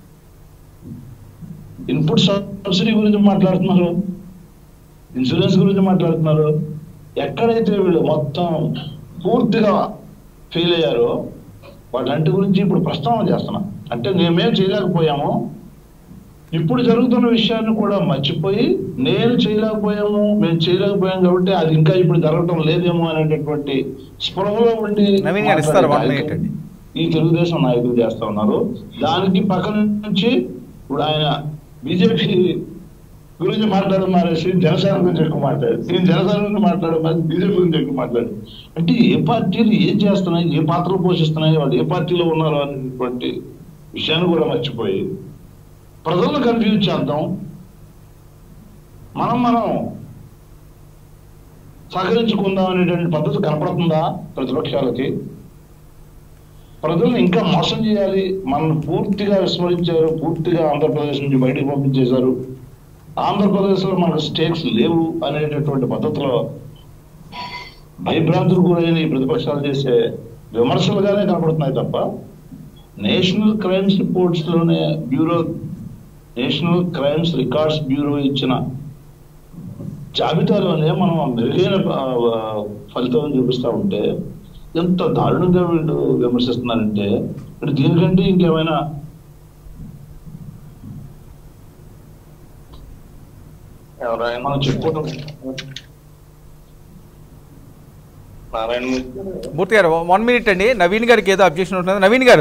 ఇన్పుట్ సబ్సిడీ గురించి మాట్లాడుతున్నారు ఇన్సూరెన్స్ గురించి మాట్లాడుతున్నారు ఎక్కడైతే వీళ్ళు మొత్తం పూర్తిగా ఫెయిల్ అయ్యారో వాటంటి గురించి ఇప్పుడు ప్రస్తావన చేస్తున్నాం అంటే మేమేం చేయలేకపోయాము ఇప్పుడు జరుగుతున్న విషయాన్ని కూడా మర్చిపోయి నేను చేయలేకపోయాము మేము చేయలేకపోయాం కాబట్టి అది ఇంకా ఇప్పుడు జరగటం లేదేమో అనేటటువంటి స్పృహలో ఉండి నవీన్ గారు ఇస్తారు, one మాట్లాడే minute అండి. ఈ తెలుగుదేశం నాయకులు చేస్తా ఉన్నారు దానికి పక్కన నుంచి ఇప్పుడు ఆయన బీజేపీ గురించి మాట్లాడడం మానేసి జనసేన గురించి ఎక్కువ మాట్లాడు నేను జనసేన గురించి మాట్లాడడం మానేసి బీజేపీ గురించి ఎక్కువ మాట్లాడు అంటే ఏ పార్టీలు ఏం చేస్తున్నాయి ఏ పాత్రలు పోషిస్తున్నాయి వాళ్ళు ఏ పార్టీలో ఉన్నారు అనేటువంటి విషయాన్ని కూడా మర్చిపోయి ప్రజలను కన్ఫ్యూజ్ చేద్దాం మనం మనం సహకరించుకుందాం అనేటువంటి పద్ధతి కనపడుతుందా ప్రతిపక్షాలకి ప్రజలను ఇంకా మోసం చేయాలి మనల్ని పూర్తిగా విస్మరించారు పూర్తిగా ఆంధ్రప్రదేశ్ నుంచి బయటకు పంపించేశారు ఆంధ్రప్రదేశ్ లో మనకు స్టేట్స్ లేవు అనేటటువంటి పద్ధతిలో భయభ్రాంతులకు గురైన ఈ ప్రతిపక్షాలు చేసే విమర్శలుగానే కనపడుతున్నాయి తప్ప నేషనల్ క్రైమ్స్ రిపోర్ట్స్ లోనే bureau national crimes records bureau ఇచ్చిన జాబితాలోనే మనం ఆ మెరుగైన ఆ, ఆ, ఫలితం చూపిస్తా ఉంటే ఎంత దారుణంగా వీళ్ళు విమర్శిస్తున్నారంటే అంటే దీనికంటే ఇంకేమైనా ఎవరైనా మనం చెప్పుకోవడం నారాయణ మూర్తి గారు. మూర్తి గారు వన్ మినిట్ అండి నవీన్ గారికి ఏదో అబ్జెక్షన్ ఉంటుంది నవీన్ గారు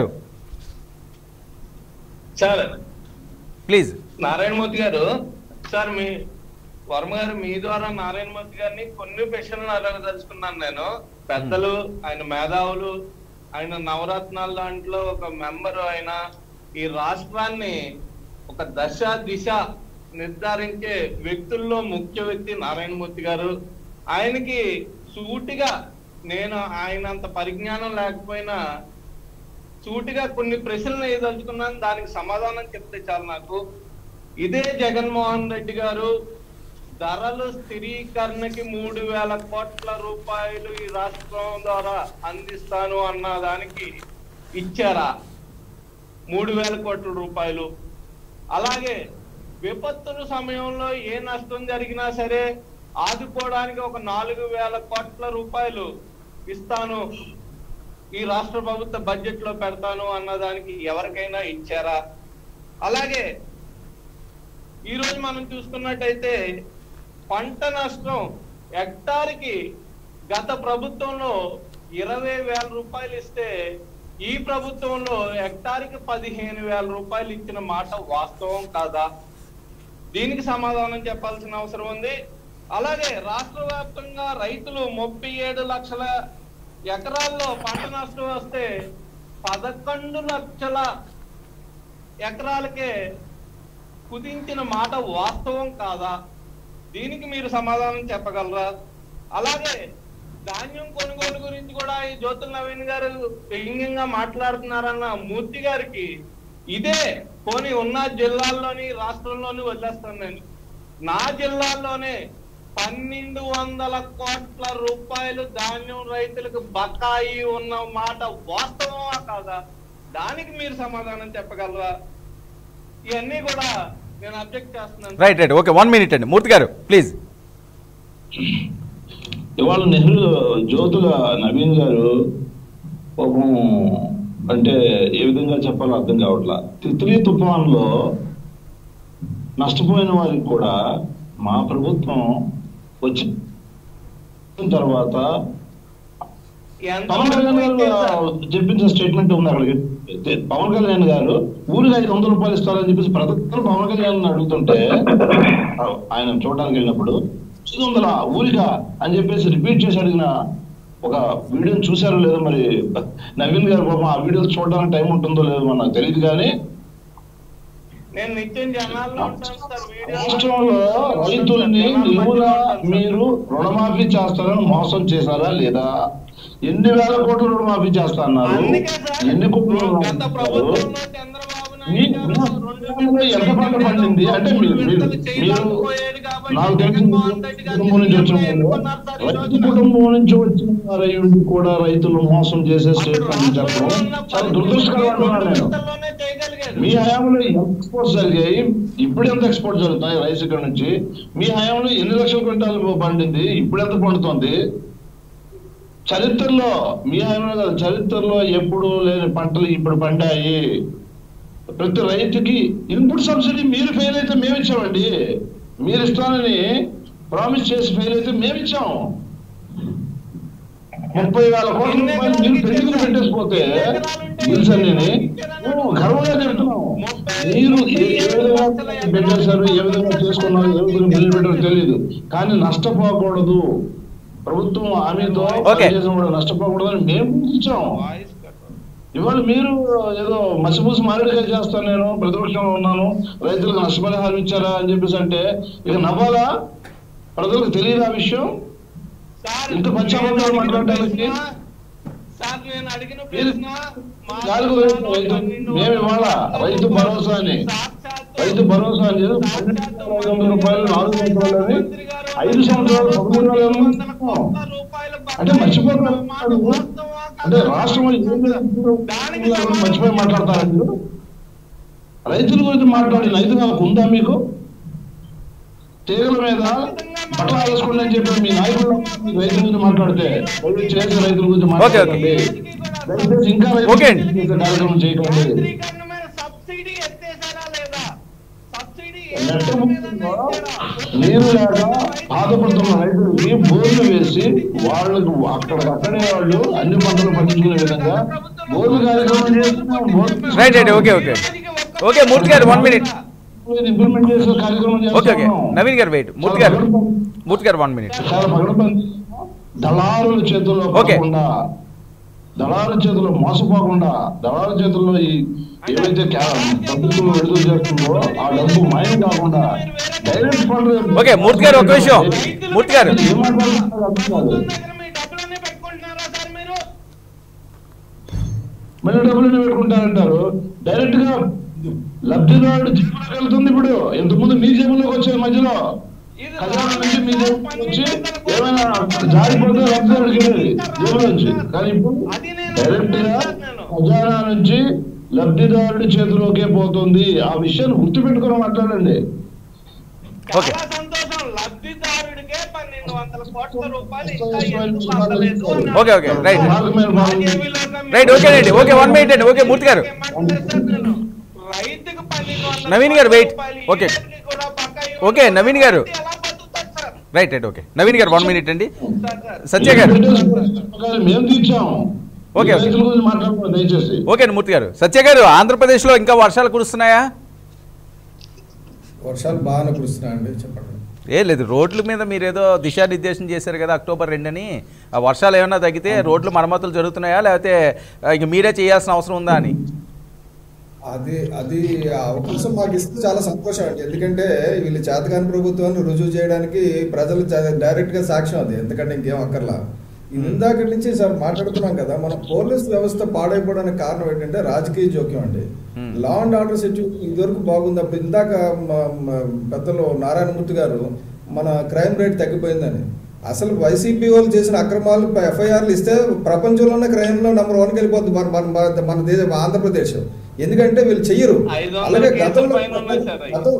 సార్ ప్లీజ్ నారాయణమూర్తి గారు సార్ మీ వర్మ గారు మీ ద్వారా నారాయణమూర్తి గారిని కొన్ని ప్రశ్నలు అడగదలుచుకున్నాను నేను పెద్దలు ఆయన మేధావులు ఆయన నవరత్నాల దాంట్లో ఒక మెంబర్ ఆయన ఈ రాష్ట్రాన్ని ఒక దశ దిశ నిర్ధారించే వ్యక్తుల్లో ముఖ్య వ్యక్తి నారాయణమూర్తి గారు ఆయనకి సూటిగా నేను ఆయన అంత పరిజ్ఞానం లేకపోయినా సూటిగా కొన్ని ప్రశ్నలు వేయదలుచుకున్నాను దానికి సమాధానం చెప్తే చాలు నాకు ఇదే జగన్మోహన్ రెడ్డి గారు ధరలు స్థిరీకరణకి మూడు వేల కోట్ల రూపాయలు ఈ రాష్ట్రం ద్వారా అందిస్తాను అన్న దానికి ఇచ్చారా మూడు వేల కోట్ల రూపాయలు అలాగే విపత్తుల సమయంలో ఏ నష్టం జరిగినా సరే ఆదుకోవడానికి ఒక నాలుగు వేల కోట్ల రూపాయలు ఇస్తాను ఈ రాష్ట్ర ప్రభుత్వ బడ్జెట్ లో పెడతాను అన్నదానికి ఎవరికైనా ఇచ్చారా అలాగే ఈ రోజు మనం చూసుకున్నట్టయితే పంట నష్టం హెక్టార్కి గత ప్రభుత్వంలో ఇరవై వేల రూపాయలు ఇస్తే ఈ ప్రభుత్వంలో హెక్టార్కి పదిహేను వేల రూపాయలు ఇచ్చిన మాట వాస్తవం కాదా దీనికి సమాధానం చెప్పాల్సిన అవసరం ఉంది అలాగే రాష్ట్ర వ్యాప్తంగా రైతులు ముప్పై ఏడు లక్షల ఎకరాల్లో పంట నష్టం వస్తే పదకొండు లక్షల ఎకరాలకే కుదించిన మాట వాస్తవం కాదా దీనికి మీరు సమాధానం చెప్పగలరా అలాగే ధాన్యం కొనుగోలు గురించి కూడా ఈ జ్యోతుల నవీన్ గారు వ్యంగ్యంగా మాట్లాడుతున్నారన్న మూర్తి గారికి ఇదే పోనీ ఉన్న జిల్లాల్లోని రాష్ట్రంలోని వదిలేస్తాను నేను నా జిల్లాలోనే పన్నెండు వందల కోట్ల రూపాయలు ధాన్యం రైతులకు బకాయి ఉన్న మాట వాస్తవమా కాదా దానికి మీరు సమాధానం చెప్పగలరా ఇవన్నీ కూడా నేను అబ్జెక్ట్ చేస్తున్నాను right right okay one minute అండి మూర్తి గారు ప్లీజ్ ఇవాళ నెహ్రూ జ్యోతుల నవీన్ గారు పాపం అంటే ఏ విధంగా చెప్పాలో అర్థం కావట్లా తిత్లీ తుఫాన్లో నష్టపోయిన వారికి కూడా మా ప్రభుత్వం వచ్చిన తర్వాత ఎంత పవన్ కళ్యాణ్ వరకు గారు ఇచ్చారు? చెప్పించిన స్టేట్మెంట్ ఉంది అక్కడికి పవన్ కళ్యాణ్ గారు ఊరికి ఐదు వందల రూపాయలు ఇస్తారని చెప్పేసి ప్రతి ఒక్కరు పవన్ కళ్యాణ్ అడుగుతుంటే ఆయన చూడడానికి వెళ్ళినప్పుడు ఐదు వందల ఊరిగా అని చెప్పేసి రిపీట్ చేసి అడిగిన ఒక వీడియోని చూసారో లేదో మరి నవీన్ గారు పాపం ఆ వీడియోలు చూడడానికి టైం ఉంటుందో లేదో మరి నాకు తెలియదు కానీ నేను నిత్యం జనాల్లో ఉంటాను సార్ వీడియో రాష్ట్రంలో రైతుల్ని నిలువురా మీరు రుణమాఫీ చేస్తారని మోసం చేశారా లేదా ఎన్ని వేల కోట్లు రుణమాఫీ చేస్తా అన్నారు అందుకే సార్ ఎన్ని కోట్లు గత రుణమాఫీ చేస్తారు? ప్రభుత్వంలో చంద్రబాబు మీ- నాయుడు మీ గారు రెండు రాష్ట్రంలో ఎంత పంట పండింది అంటే మీరు మీరు విడతలు చేయలేకపోయాడు కాబట్టి నాకు తెలిసి జగన్మోహన్ రెడ్డి గారు కుటుంబం నుంచి వచ్చిన వాళ్ళు, ఎన్నుకున్నారు సార్ ఈ రైతు రోజున. కుటుంబం నుంచి వచ్చిన రైతులు కూడా రైతులు మోసం చేసే స్టేట్మెంట్ చెప్పడం చాలా దురదృష్టకరమైన నేను విడతల్లోనే చేయగలిగారు. మీ హయాంలో ఎక్స్పోర్ట్స్ జరిగాయి ఇప్పుడు ఎంత ఎక్స్పోర్ట్ జరుగుతాయి రైస్ ఇక్కడ నుంచి మీ హయాంలో ఎన్ని లక్షల క్వింటాలు పండింది ఇప్పుడు ఎంత పండుతోంది చరిత్రలో మీ హయాంలో కాదు చరిత్రలో ఎప్పుడు లేని పంటలు ఇప్పుడు పండాయి ప్రతి రైతుకి ఇన్పుట్ సబ్సిడీ మీరు ఫెయిల్ అయితే మేము ఇచ్చామండి మీరు ఇస్తానని ప్రామిస్ చేసి ఫెయిల్ అయితే మేము ఇచ్చాం ముప్పై వేల కోట్ల రూపాయలు మీరు పెట్టుకుని పెట్టేసిపోతే బిల్స్ అన్ని గర్వంగా చెప్తున్నాం మీరు ఏ ఏ విధంగా పెట్టేశారు ఏ విధంగా చేసుకున్నారు ఏ విధంగా బిల్లు పెట్టారో తెలియదు కానీ నష్టపోకూడదు ప్రభుత్వం హామీతో Okay. పనిచేసిన కూడా నష్టపోకూడదు అని మేము ఇచ్చాం వాయిస్ కట్ అవుతుంది. ఇవాళ మీరు ఏదో మసిపూసి మారేడుగా చేస్తాను నేను ప్రతిపక్షంలో ఉన్నాను రైతులకు నష్టపరిహారం ఇచ్చారా అని చెప్పేసి అంటే ఇక నవ్వాలా ప్రజలకు తెలియదు ఆ విషయం సార్, ఇంత పచ్చి నేను అబద్ధాలు అడిగిన మాట్లాడడానికి? ప్రశ్న- సార్ నేను అడిగిన మీరు ప్రశ్న మా నాలుగు జిల్లాలో రైతు పన్నెండు మేము ఇవాళ రైతు భరోసా అని సాక్షాత్తు రైతు భరోసా అని చెప్పి పన్నెండు వేల ఐదు వందల రూపాయలు నాలుగు సంవత్సరాలని ఐదు సంవత్సరాలు పదమూడు వేల ఎనిమిది వందలు ఇస్తాం. అంటే మర్చిపోతారు అంటే రాష్ట్రంలో ఏం జరుగుతుందో మర్చిపోయి మాట్లాడతారా మీరు రైతుల గురించి మాట్లాడే నైతిక ఉందా మీకు తీగల మీద బట్టలు వేసుకోండి అని చెప్పి మీ నాయకులు రైతుల గురించి మాట్లాడితే దయచేసి చేసే రైతుల గురించి మాట్లాడండి దయచేసి ఇంకా రైతుల ఓకే అండి. గురించి చేసే కార్యక్రమం చేయకండి యాంత్రీకరణ మీద సబ్సిడీ ఎత్తేసారా లేదా సబ్సిడీ ఏ నెట్ట దాని మీద ముఖ్యంగా ఎత్తారా? నీరు లేక బాధపడుతున్న రైతులకి బోర్లు వేసి వాళ్ళకు అక్కడికక్కడే వాళ్ళు అన్ని పంటలు పండించుకునే విధంగా బోర్లు కార్యక్రమం చేస్తున్నాం బోర్లు right right okay okay okay Murthy garu one minute implement చేసే కార్యక్రమం ఓకే ఓకే చేస్తున్నాం. నవీన్ గారు వెయిట్ మూర్తి గారు మూర్తి గారు వన్ మినిట్ చాలా పగడబంది దళారుల చేతుల్లో ఓకే. పోకుండా దళారుల చేతుల్లో మోసపోకుండా దళారుల చేతుల్లో ఈ ఏవైతే క్యా- ప్రభుత్వం విడుదల చేస్తుందో ఆ డబ్బు మైన్ కాకుండా డైరెక్ట్ ఫండ్ ఓకే, మూర్తి గారు, ఒక విషయం. మూర్తి గారు. ఏం మాట్లాడుతున్నారు అర్థం కాదు. ప్రభుత్వం దగ్గర మీ డబ్బులన్నీ పెట్టుకుంటున్నారా సార్ మీరు మళ్ళీ డబ్బులు పెట్టుకుంటారంటారు డైరెక్ట్ గా లబ్ధిదారుడు జేబులోకి వెళ్తుంది ఇప్పుడు ఇంతకుముందు మీ జేబులోకి వచ్చే మధ్యలో ఇది ఖజానా నుంచి మీ జేబులోకి వచ్చి ఏమైనా జారిపోతే లబ్ధిదారుడికి వెళ్ళేది జేబులో నుంచి కానీ ఇప్పుడు డైరెక్ట్ గా ఖజానా నుంచి లబ్ధిదారుడి చేతిలోకే పోతుంది ఆ విషయాన్ని గుర్తుపెట్టుకుని మాట్లాడండి ఓకే. చాలా సంతోషం లబ్ధిదారుడికే పన్నెండు వందల కోట్ల రూపాయలు ఇంకా ఎందుకు అందలేదు అని ఓకే, ఓకే, రైట్. రాజీవ్లోకం రైట్, ఓకే అండి, ఓకే, వన్ మినిట్ అండి, ఓకే, మూర్తి గారు. రైతుకు పన్నెండు వందల నవీన్ గారు, వెయిట్. రూపాయలు ఓకే. ఏడాదికి కూడా బకాయి ఓకే, నవీన్ గారు. ఎలా బతుకుతారు sir? Right right okay Naveen garu one minute అండి సార్, సార్. సత్య గారు మేము తీర్చాం ఓకే, ఓకే. రైతుల గురించి మాట్లాడుకోండి దయచేసి ఓకే అండి మూర్తి గారు సత్య గారు ఆంధ్రప్రదేశ్లో ఇంకా వర్షాలు కురుస్తున్నాయా వర్షాలు బాగానే కురుస్తున్నాయండి చెప్పండి ఏ లేదు రోడ్ల మీద మీరు ఏదో దిశానిర్దేశం చేశారు కదా అక్టోబర్ రెండని ఆ వర్షాలు ఏమైనా తగ్గితే రోడ్లు మరమ్మతులు జరుగుతున్నాయా లేకపోతే ఆ, ఇంక మీరే చేయాల్సిన అవసరం ఉందా అని అది అది ఆ అవకాశం మాకు ఇస్తే చాలా సంతోషం అండి ఎందుకంటే వీళ్ళు చేతకాని ప్రభుత్వాన్ని రుజువు చేయడానికి ప్రజలు చ- డైరెక్ట్ గా సాక్ష్యం అది ఎందుకంటే ఇంకేం అక్కర్లా ఇది ఇందాక నుంచి సార్ మాట్లాడుతున్నాం కదా మన పోలీస్ వ్యవస్థ పాడైపోవడానికి కారణం ఏంటంటే రాజకీయ జోక్యం అండి Hmm. Law and order situation ఇదివరకు బాగుంది అప్పుడు ఇందాక మ- మ- పెద్దలు నారాయణమూర్తి గారు మన క్రైమ్ రేట్ తగ్గిపోయిందని అసలు వైసీపీ వాళ్ళు చేసిన అక్రమాలు ఎఫ్ఐఆర్లు ఇస్తే ప్రపంచంలోనే క్రైమ్ లో నెంబర్ వన్కి వెళ్ళిపోతుంది మన మన మన- మన దేశం ఆంధ్రప్రదేశ్ ఎందుకంటే వీళ్ళు చెయ్యరు ఐదు వందల అలాగే కేసుల గతంలో పైన ఉన్నాయి సార్ అవి. గతం-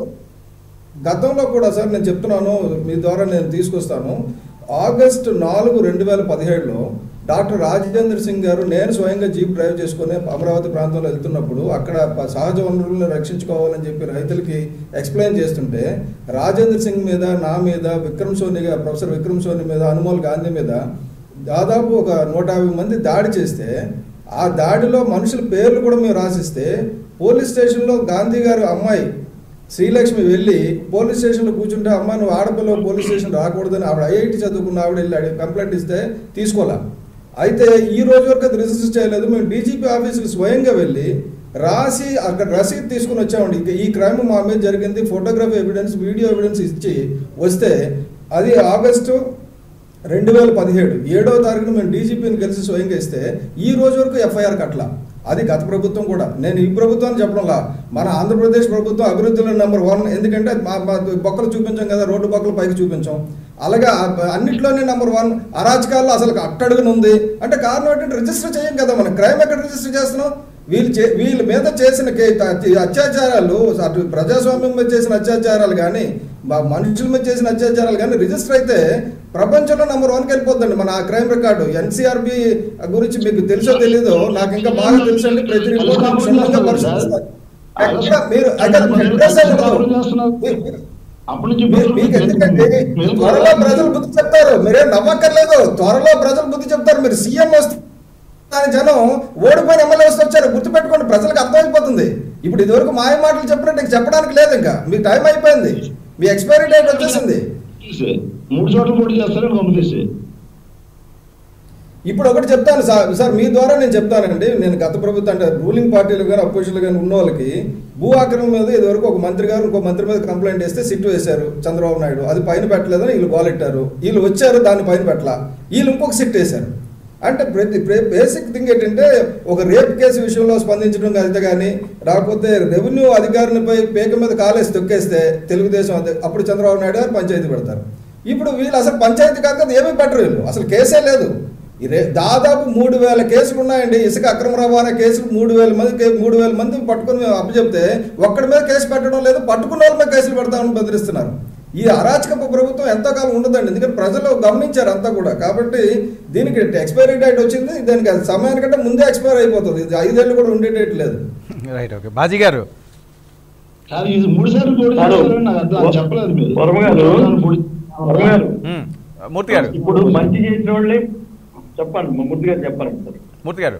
గతంలో కూడా సార్ నేను చెప్తున్నాను మీ ద్వారా నేను తీసుకొస్తాను ఆగస్టు నాలుగు రెండు వేల పదిహేడులో డాక్టర్ రాజేంద్ర సింగ్ గారు నేను స్వయంగా జీప్ డ్రైవ్ చేసుకుని అమరావతి ప్రాంతంలో వెళ్తున్నప్పుడు అక్కడ ప- సహజ వనరులను రక్షించుకోవాలని చెప్పి రైతులకి ఎక్స్ప్లెయిన్ చేస్తుంటే రాజేంద్ర సింగ్ మీద నా మీద విక్రమ్ సోని గా- ప్రొఫెసర్ విక్రమ్ సోని మీద అనుమోల్ గాంధీ మీద దాదాపు ఒక నూట యాభై మంది దాడి చేస్తే ఆ దాడిలో మనుషుల పేర్లు కూడా మేము రాసిస్తే పోలీస్ స్టేషన్లో గాంధీ గారు అమ్మాయి శ్రీలక్ష్మి వెళ్ళి పోలీస్ స్టేషన్లో కూర్చుంటే అమ్మ నువ్వు ఆడపిల్ల పోలీస్ స్టేషన్ రాకూడదని ఆవిడ ఐఐటి చదువుకున్న ఆవిడ వెళ్ళి అడిగి కంప్లైంట్ ఇస్తే తీసుకోలే అయితే ఈ రోజు వరకు అది రిజిస్టర్ చేయలేదు మేము డీజీపీ ఆఫీస్కి స్వయంగా వెళ్ళి రాసి అక్కడ రసీదు తీసుకుని వచ్చామండి ఇక ఈ క్రైమ్ మా మీద జరిగింది ఫోటోగ్రఫీ ఎవిడెన్స్ వీడియో ఎవిడెన్స్ ఇచ్చి వస్తే అది ఆగస్టు రెండు వేల పదిహేడు ఏడవ తారీఖున మేము డీజీపీని కలిసి స్వయంగా ఇస్తే ఈ రోజు వరకు ఎఫ్ఐఆర్ కట్ల అది గత ప్రభుత్వం కూడా నేను ఈ ప్రభుత్వాన్ని చెప్పడంలా మన ఆంధ్రప్రదేశ్ ప్రభుత్వం అభివృద్ధిలో నెంబర్ వన్ ఎందుకంటే మా మా బొక్కలు చూపించాం కదా రోడ్డు బొక్కలు పైకి చూపించాం అలాగే ఆ- అన్నిట్లోనే నెంబర్ వన్ అరాచకాల్లో అసలు అట్టడుగున ఉంది అంటే కారణం ఏంటంటే రిజిస్టర్ చేయం కదా మనం క్రైమ్ ఎక్కడ రిజిస్టర్ చేస్తున్నాం వీళ్ళు చే వీళ్ళ మీద చేసిన కే- త- అత్యాచారాలు అటు ప్రజాస్వామ్యం మీద చేసిన అత్యాచారాలు కానీ మనుషుల మీద చేసిన అత్యాచారాలు కానీ రిజిస్టర్ అయితే ప్రపంచంలో నెంబర్ వన్కి వెళ్ళిపోద్దండి మన ఆ క్రైమ్ రికార్డు ఎన్సీఆర్బి గురించి మీకు తెలుసో తెలీదో నాకు ఇంకా బాగా తెలుసు అండి ప్రతి రిపోర్ట్ నేను క్షుణ్ణంగా పరిశీలిస్తాను. ఎక్కడ మీరు అక్కడ అడ్రస్ ఏ ఉండదు. మీరు- మీరు- అప్పటి నుంచి మీరు- మీకు ఎందుకంటే మీరు త్వరలో ప్రజలు బుద్ధి చెప్తారు మీరేం నమ్మక్కర్లేదు త్వరలో ప్రజలు బుద్ధి చెప్తారు మీరు సీఎం వస్తే దాని జనం ఓడిపోయిన ఎమ్మెల్యే వస్తే వచ్చారు గుర్తుపెట్టుకోండి ప్రజలకు అర్థమైపోతుంది ఇప్పుడు ఇదివరకు మాయ మాటలు చెప్పినట్టు ఇంక చెప్పడానికి లేదు ఇంకా మీకు టైం అయిపోయింది మీ ఎక్స్పైరీ డేట్ వచ్చేసింది తీసే. మూడు చోట్ల పోటీ చేస్తారని పంపిస్తే ఇప్పుడు ఒకటి చెప్తాను సార్ సార్ మీ ద్వారా నేను చెప్తానండి నేను గత ప్రభుత్వం అంటే రూలింగ్ పార్టీలు కానీ అపోజిషన్లు కానీ ఉన్న వాళ్ళకి భూ ఆక్రమణ మీద ఇదివరకు ఒక మంత్రి గారు ఇంకో మంత్రి మీద కంప్లైంట్ చేస్తే సిట్టు వేశారు చంద్రబాబు నాయుడు అది పైన పెట్టలేదని వీళ్ళు గోలెట్టారు వీళ్ళు వచ్చారు దాన్ని పైన పెట్టలా వీళ్ళు ఇంకొక సిట్ వేశారు అంటే ప్రతి బేసిక్ థింగ్ ఏంటంటే ఒక రేప్ కేసు విషయంలో స్పందించడం అయితే కానీ రాకపోతే రెవెన్యూ అధికారినిపై పేక మీద కాలేసి తొక్కేస్తే తెలుగుదేశం అదే- అప్పుడు చంద్రబాబు నాయుడు గారు పంచాయతీ పెడతారు ఇప్పుడు వీళ్ళు అసలు పంచాయతీ కాదు కదా ఏమీ పెట్టరు వీళ్ళు అసలు కేసే లేదు ఈ రే- దాదాపు మూడు వేల కేసులు ఉన్నాయండి ఇసుక అక్రమ రవాణా కేసులు మూడు వేల మంది కే- మూడు వేల మంది పట్టుకుని మేము అప్పచెప్తే ఒక్కడి మీద కేసు పెట్టడం లేదు పట్టుకున్న వాళ్ళ మీద కేసులు పెడతామని బెదిరిస్తున్నారు ఈ అరాచకపు ప్రభుత్వం ఎంతో కాలం ఉండదండి ఎందుకంటే ప్రజలు గమనించారు అంతా కూడా కాబట్టి దీనికి ఎక్స్పైరీ డేట్ వచ్చింది దానికి అది సమయానికంటే ముందే ఎక్స్పైర్ అయిపోతుంది ఇది ఐదేళ్ళు కూడా ఉండేటట్టు లేదు రైట్ ఓకే బాజీ గారు కాదు ఇది మూడు సార్లు పోటీ కాదు. చేస్తారని నాకు అర్థం అది చెప్పలేదు మీరు వర్మ గారు, మూడు సార్లు పోటీ- వర్మ గారు, మ్మ్. మూర్తి గారు ఇప్పుడు మంచి చేసిన వాళ్ళని చెప్పండి మా ముద్దు గారు చెప్పండి సార్ మూర్తి గారు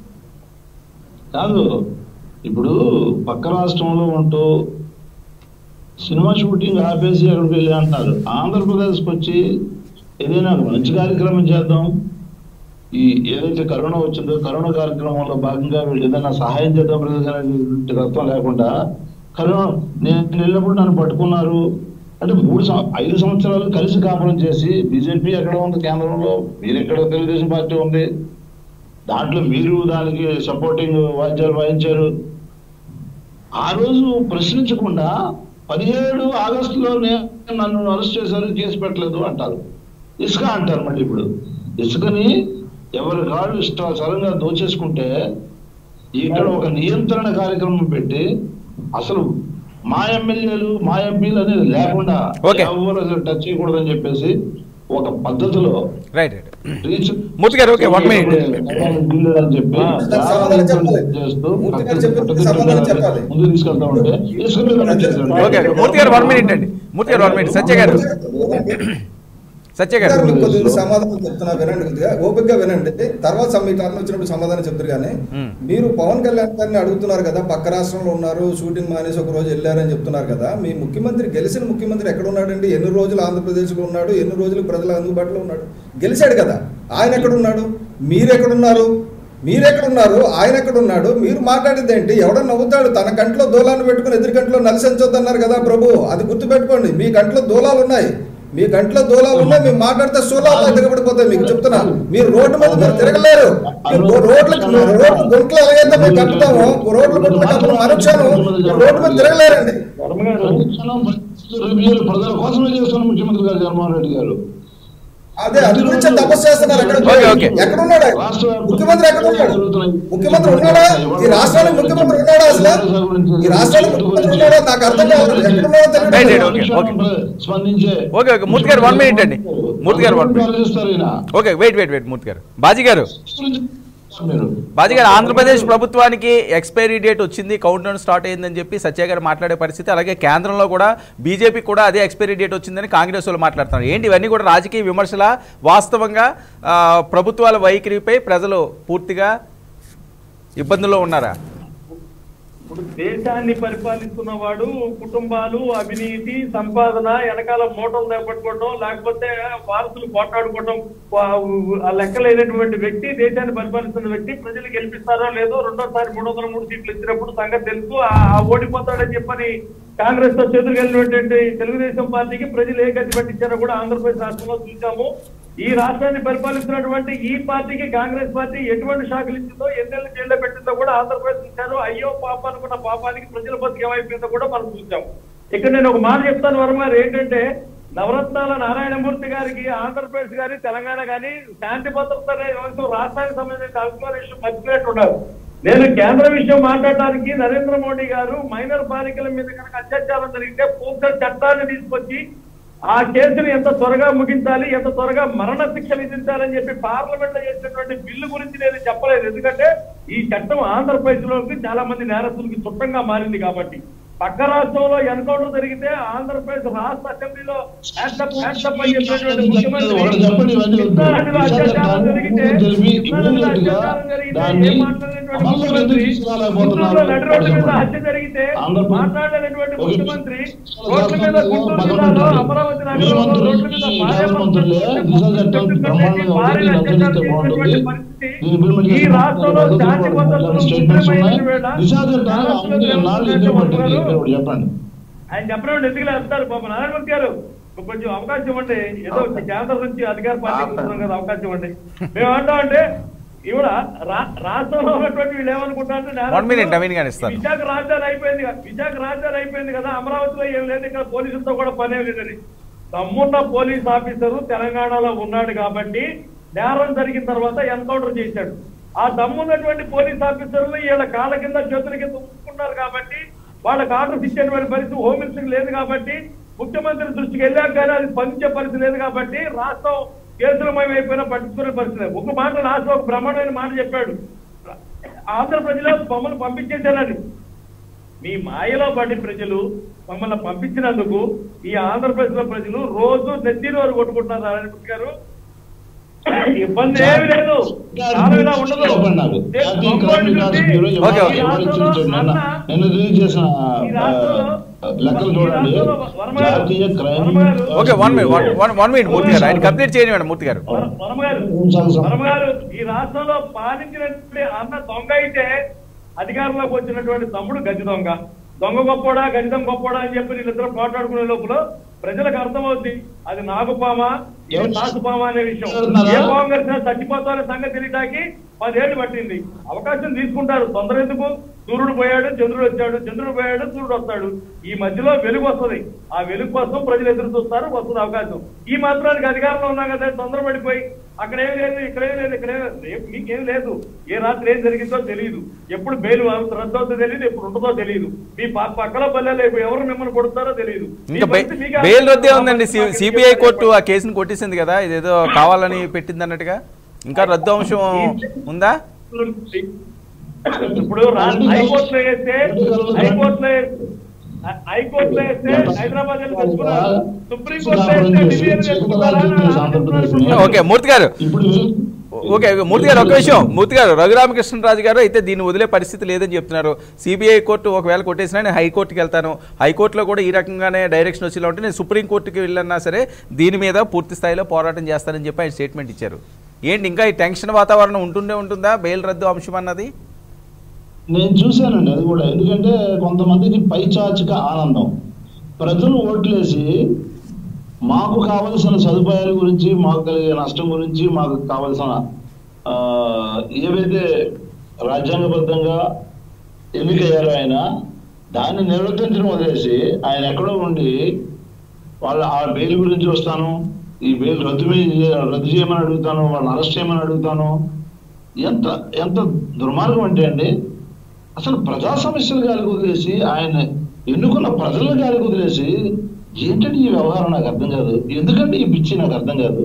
కాదు ఇప్పుడు పక్క రాష్ట్రంలో ఉంటూ సినిమా షూటింగ్ ఆపేసి అక్కడికి వెళ్ళి అంటున్నారు ఆంధ్రప్రదేశ్కి వచ్చి ఏదైనా ఒక మంచి కార్యక్రమం చేద్దాం ఈ ఏదైతే కరోనా వచ్చిందో కరోనా కార్యక్రమంలో భాగంగా వీళ్ళు ఏదైనా సహాయం చేద్దాం ప్రజలకు తత్వం లేకుండా కరోనా నేను వెళ్ళినప్పుడు నన్ను పట్టుకున్నారు అంటే మూడు సం- ఐదు సంవత్సరాలు కలిసి కాపురం చేసి బీజేపీ ఎక్కడ ఉంది కేంద్రంలో మీరు ఎక్కడ తెలుగుదేశం పార్టీ ఉంది దాంట్లో మీరు దానికి సపోర్టింగ్ వాద్యాలు వాయించారు ఆ రోజు ప్రశ్నించకుండా పదిహేడు ఆగస్టులో నేను నన్ను అరెస్ట్ చేశారు కేసు పెట్టలేదు అంటారు ఇసుక అంటారు మళ్ళీ ఇప్పుడు ఇసుకని ఎవరి కాళ్ళు ఇష్టాసరంగా దోచేసుకుంటే ఇక్కడ ఒక నియంత్రణ కార్యక్రమం పెట్టి అసలు మా ఎమ్మెల్యేలు మా ఎంపీలు అనేది లేకుండా Okay. ఎవరు అసలు టచ్ చేయకూడదని చెప్పేసి ఒక పద్ధతిలో రైట్ రైట్ రీచ్ మూర్తి గారు, okay, one minute. అని చెప్పి ఆ, దానికి సమాధానం చెప్పాలి. చేస్తూ మూర్తి గారు చెప్పిన సమాధానం చెప్పాలి. ముందు తీసుకెళ్తా ఉంటే ఇసుక మీద పనిచేశాడు. Okay Murthy garu one minute అండి మూర్తి గారు వన్ మినిట్ సత్య గారు సత్య గారు సార్, మీకు కొద్దిగా సమాధానం చెప్తున్నా వినండి కొద్దిగా ఓపికగా వినండి తర్వాత సమ- మీ టర్న్ వచ్చినప్పుడు సమాధానం చెప్తారు కానీ మ్మ్. మీరు పవన్ కళ్యాణ్ గారిని అడుగుతున్నారు కదా పక్క రాష్ట్రంలో ఉన్నారు షూటింగ్ మానేసి ఒక రోజు వెళ్ళారని చెప్తున్నారు కదా మీ ముఖ్యమంత్రి గెలిచిన ముఖ్యమంత్రి ఎక్కడ ఉన్నాడండి ఎన్ని రోజులు ఆంధ్రప్రదేశ్లో ఉన్నాడు ఎన్ని రోజులు ప్రజల అందుబాటులో ఉన్నాడు గెలిచాడు కదా ఆయన ఎక్కడ ఉన్నాడు మీరు ఎక్కడున్నారు మీరు ఎక్కడున్నారు ఆయన ఎక్కడున్నాడు మీరు మాట్లాడేది ఏంటి ఎవడో నవ్వుతాడు తన కంట్లో దూలాన్ని పెట్టుకుని ఎదురు కంట్లో నలిసెంచొద్దన్నారు కదా ప్రభు అది గుర్తుపెట్టుకోండి మీ కంట్లో దూలాలు ఉన్నాయి మీ కంట్లో దూలాలు ఉన్నాయి మేము మాట్లాడితే సూలాలు దిగబడిపోతాయి మీకు చెప్తున్నా మీరు రోడ్డు మీద మీరు తిరగలేరు మీరు రో- రోడ్లకి మీరు రోడ్లు గుంట్లు ఎలాగైతే మేము కట్టుతాము రోడ్లు గుంట్లు కట్టడం మనుక్షణం రోడ్డు మీద తిరగలేరండి వర్మ గారు ప్రతిక్షణం పరిస్థితులు రివ్యూలు ప్రజల కోసమే చేస్తున్న ముఖ్యమంత్రి గారు జగన్మోహన్ రెడ్డి గారు అదే అది గురించే తపస్సు చేస్తున్నారు ఎక్కడ ఓకే, ఓకే. ఎక్కడ ఉన్నాడు ఆయన? రాష్ట్ర వ్యాప్తంగా ముఖ్యమంత్రి ఎక్కడ ఉన్నాడు జరుగుతున్నాయి. ముఖ్యమంత్రి ఉన్నాడా ఈ రాష్ట్రానికి ముఖ్యమంత్రి ఉన్నాడా అసలు ఈ రాష్ట్రానికి ముఖ్యమంత్రి ఉన్నాడా నాకు అర్థం కావాలి ఎక్కడ ఉన్నాడో రైట్, రైట్, తెలియదు ఓకే, ఓకే. స్పందించే okay okay Murthy garu one minute అండి మూర్తి గారు వన్ మినిట్ ఆలోచిస్తారు ఈయన. Okay wait wait wait Murthy garu Baji garu మీరు బాజీ గారు ఆంధ్రప్రదేశ్ ప్రభుత్వానికి ఎక్స్పైరీ డేట్ వచ్చింది కౌంట్ డౌన్ స్టార్ట్ అయిందని చెప్పి సత్య గారు మాట్లాడే పరిస్థితి అలాగే కేంద్రంలో కూడా బీజేపీ కూడా అదే ఎక్స్పైరీ డేట్ వచ్చిందని కాంగ్రెస్ వాళ్ళు మాట్లాడుతున్నారు ఏంటి ఇవన్నీ కూడా రాజకీయ విమర్శల వాస్తవంగా ఆ, ప్రభుత్వాల వైఖరిపై ప్రజలు పూర్తిగా ఇబ్బందుల్లో ఉన్నారా ఇప్పుడు దేశాన్ని పరిపాలిస్తున్న వాడు కుటుంబాలు అవినీతి సంపాదన వెనకాల మూటలు చేపట్టుకోవడం లేకపోతే వారసులు పోటాడుకోవడం ఆ లెక్కలేనటువంటి వ్యక్తి దేశాన్ని పరిపాలిస్తున్న వ్యక్తి ప్రజలు గెలిపిస్తారో లేదో రెండోసారి మూడు వందల మూడు సీట్లు ఇచ్చినప్పుడు సంగతి తెలుసు ఆ ఆ ఓడిపోతాడని చెప్పని కాంగ్రెస్ తో చేతులు వెళ్ళినటువంటి తెలుగుదేశం పార్టీకి ప్రజలు ఏ గతి పట్టించారో కూడా ఆంధ్రప్రదేశ్ రాష్ట్రంలో చూసాము ఈ రాష్ట్రాన్ని పరిపాలిస్తున్నటువంటి ఈ పార్టీకి కాంగ్రెస్ పార్టీ ఎటువంటి షాకులు ఇచ్చిందో ఎన్నెళ్ళు జైల్లో పెట్టిందో కూడా ఆంధ్రప్రదేశ్ ఇచ్చారు అయ్యో పాప అనుకున్న పాపానికి ప్రజల బతికి ఏమైపోయిందో కూడా మనం చూసాం ఇక్కడ నేను ఒక మాట చెప్తాను వర్మ గారు ఏంటంటే నవరత్నాల నారాయణమూర్తి గారికి ఆంధ్రప్రదేశ్ గారి తెలంగాణ గాని శాంతి భద్రత అనే అంశం రాష్ట్రానికి సంబంధించిన అంశాల విషయం మర్చిపోయినట్టున్నారు నేను కేంద్ర విషయం మాట్లాడడానికి నరేంద్ర మోడీ గారు మైనర్ బాలికల మీద కనుక అత్యాచారం జరిగితే పోక్సో చట్టాన్ని తీసుకొచ్చి ఆ కేసును ఎంత త్వరగా ముగించాలి ఎంత త్వరగా మరణ శిక్ష విధించాలని చెప్పి పార్లమెంట్ లో చేసినటువంటి బిల్లు గురించి నేను చెప్పలేదు ఎందుకంటే ఈ చట్టం ఆంధ్రప్రదేశ్ లోకి చాలా మంది నేరస్తులకి చుట్టంగా మారింది కాబట్టి పక్క రాష్ట్రంలో ఎన్కౌంటర్ జరిగితే ఆంధ్రప్రదేశ్ రాష్ట్ర అసెంబ్లీలో హ్యాండ్స్ అప్ హ్యాండ్స్ అప్ అని చెప్పినటువంటి ముఖ్యమంత్రి ఒకటి చెప్పండి ఇవన్నీ వద్దు. కృష్ణానదిలో అత్యాచారం జరిగితే తెలివి కృష్ణానదిలో immediate గా అత్యాచారం జరిగితే దాన్ని ఏం మాట్లాడినటువంటి అమలు ఎందుకు ముఖ్యమంత్రి తీసుకురాలేకపోతున్నారు? గుంటూరులో నడి రోడ్డు మీద చెప్పండి. హత్య జరిగితే ఆంధ్రప్రదేశ్ మాట్లాడలేనటువంటి ఒక ముఖ్యమంత్రి నిమిషం. రోడ్ల మీద గుంటూరు జిల్లాలో అమరావతి మీ నగరంలో మంత్రులు, రోడ్ల మీద ఈ భార్య నగర మంత్రులే దిశ చట్టం బ్రహ్మాండంగా ఉంది, దీన్ని అనుసరిస్తే బాగుంటుంది. దీన్ని implement ఈ చేస్తే రాష్ట్రంలో బాగుంటుంది. శాంతి భద్రతలు స్టేట్మెంట్స్ ఉన్నాయి ముఖ్యమైన వేళ దిశ చట్టాన్ని అమలు చేయడం నాలుగు ఎందుకు పట్టింది ఇక్కడ ఒకటి చెప్పండి ఆయన చెప్పడం ఎందుకు వెళ్తారు పాప నారాయణమూర్తి గారు కొంచెం అవకాశం ఇవ్వండి ఏదో కేంద్రం నుంచి అధికార పార్టీకి వస్తున్నాం కదా అవకాశం ఇవ్వండి మేము ఏమంటామంటే ఇవిడ రా- రాష్ట్రంలో ఉన్నటువంటి వీళ్ళు ఏమనుకుంటారంటే నేరస్తులు One minute, నవీన్ గారు ఇస్తాను. విశాఖ రాజధాని అయిపోయింది కదా విశాఖ రాజధాని అయిపోయింది కదా అమరావతిలో ఏం లేదు ఇక్కడ పోలీసులతో కూడా పనే లేదని దమ్మున్న పోలీస్ ఆఫీసరు తెలంగాణలో ఉన్నాడు కాబట్టి నేరం జరిగిన తర్వాత ఎన్కౌంటర్ చేశాడు ఆ దమ్మున్నటువంటి పోలీస్ ఆఫీసర్లు వీళ్ళ కాళ్ళ కింద చేతుల కింద ఉంచుకున్నారు కాబట్టి వాళ్ళకి ఆర్డర్స్ ఇచ్చేటువంటి పరిస్థితి హోమ్ మినిస్టర్ లేదు కాబట్టి ముఖ్యమంత్రి దృష్టికి వెళ్ళాక కానీ అది స్పందించే పరిస్థితి లేదు కాబట్టి రాష్ట్రం కేసులమయం అయిపోయినా పట్టించుకునే పరిస్థితి లేదు. ఒక మాట రాష్ట్రం ఒక బ్రహ్మాండమైన మాట చెప్పాడు ఆంధ్రప్రదేశ్లో మమ్మల్ని పంపించేశారని మీ మాయలో పడి ప్రజలు మమ్మల్ని పంపించినందుకు ఈ ఆంధ్రప్రదేశ్ లో ప్రజలు రోజు నెత్తిన వారు కొట్టుకుంటున్నారు నారాయణమూర్తి గారు ఇబ్బంది ఏమి లేదు కాలం ఇలా ఉండదు చెప్పండి నాకు. జాతీయ క్రైమ్ రికార్డ్స్ బ్యూరో ఈ ఓకే, ఓకే. ఎవరు రాష్ట్రంలో ఇచ్చింది? నిన్న అన్న- నిన్న రిలీజ్ చేసిన ఈ రాష్ట్రంలో- ఆ, లెక్కలు చూడండి ఈ రాష్ట్రంలో వర్మ గారు- జాతీయ crime Varma garu- okay one minute one one one minute Murthy garu ఆయన కంప్లీట్ చేయనివ్వండి మూర్తి గారు వర- వరమ గారు వరమ గారు ఈ రాష్ట్రంలో పాలించినటువంటి అన్న దొంగ అయితే అధికారంలోకి వచ్చినటువంటి తమ్ముడు గజ దొంగ దొంగ గొప్పోడా గజదం గొప్పోడా అని చెప్పి వీళ్ళిద్దరు పోట్లాడుకునే లోపల ప్రజలకు అర్థమవుద్ది అది నాగుపామ ఇది నాగుపామ అనే విషయం ఏ పాము కలిసినా చచ్చిపోతామనే సంగతి తెలియటానికి పదేళ్లు పట్టింది అవకాశం తీసుకుంటారు తొందర ఎందుకు సూర్యుడు పోయాడు చంద్రుడు వచ్చాడు చంద్రుడు పోయాడు సూర్యుడు వస్తాడు ఈ మధ్యలో వెలుగు వస్తుంది ఆ వెలుగు కోసం ప్రజలు ఎదురు చూస్తారు వస్తుంది అవకాశం ఈ మాత్రానికి అధికారంలో ఉన్నా కదా తొందర పడిపోయి అక్కడ ఏం లేదు ఇక్కడ ఏం లేదు ఇక్కడ ఏం లేదు. రేపు మీకేం లేదు ఏ రాత్రి ఏం జరిగిందో తెలియదు ఎప్పుడు బెయిల్ రద్దు అవుతుందో తెలియదు ఎప్పుడు ఉంటుందో తెలియదు మీ ప- పక్కల పల్లెలు ఎవరు మిమ్మల్ని కొడుతారో తెలియదు మీ ఇంకా బె- పరిస్థితి మీకే బెయిల్ రద్దే అర్థం ఉందండి కాదు. సిబిఐ కోర్టు ఆ కేసును కొట్టేసింది కదా ఇదేదో కావాలని పెట్టింది అన్నట్టుగా ఇంకా రద్దు అంశం ఉందా ఇప్పుడు రా- హైకోర్టులో వేస్తే హైకోర్టులో వేస్తే- హైకోర్టులో వేస్తే హైదరాబాద్ వెళ్ళి తెచ్చుకున్నారు సుప్రీం కోర్టులో వేస్తే ఢిల్లీ వెళ్ళి తెచ్చుకున్నారా? ఓకే మూర్తి గారు ఇప్పుడు ఓకే మూర్తి గారు ఒక విషయం మూర్తి గారు రఘురామకృష్ణరాజు గారు అయితే దీన్ని వదిలే పరిస్థితి లేదని చెప్తున్నారు సిబిఐ కోర్టు ఒకవేళ కొట్టేసినా నేను హైకోర్టుకి వెళ్తాను హైకోర్టులో కూడా ఈ రకంగానే డైరెక్షన్ వచ్చేలా ఉంటే నేను సుప్రీం కోర్టుకి వెళ్ళన్నా సరే దీని మీద పూర్తి స్థాయిలో పోరాటం చేస్తానని చెప్పి ఆయన స్టేట్మెంట్ ఇచ్చారు ఏంటి ఇంకా ఈ టెన్షన్ వాతావరణం ఉంటుండే ఉంటుందా బెయిల్ రద్దు అంశం అన్నది నేను చూశానండి అది కూడా ఎందుకంటే కొంతమందికి పైచాచిక ఆనందం ప్రజలు ఓట్లేసి మాకు కావలసిన సదుపాయాల గురించి మాకు కలిగే నష్టం గురించి మాకు కావలసిన ఆ, ఏవైతే రాజ్యాంగబద్ధంగా ఎన్నికయ్యారో ఆయన దాన్ని నిర్వర్తించడం వదిలేసి ఆయన ఎక్కడో ఉండి వాళ్ళ ఆ బెయిల్ గురించి వస్తాను ఈ బెయిల్ రద్దు మీ- రద్దు చేయమని అడుగుతాను వాళ్ళని అరెస్ట్ చేయమని అడుగుతాను ఎంత ఎంత దుర్మార్గం అంటే అండి అసలు ప్రజా సమస్యలు గాలికి వదిలేసి ఆయన ఎన్నుకున్న ప్రజలను గాలికి వదిలేసి ఏంటంటే ఈ వ్యవహారం నాకు అర్థం కాదు ఎందుకంటే ఈ పిచ్చి నాకు అర్థం కాదు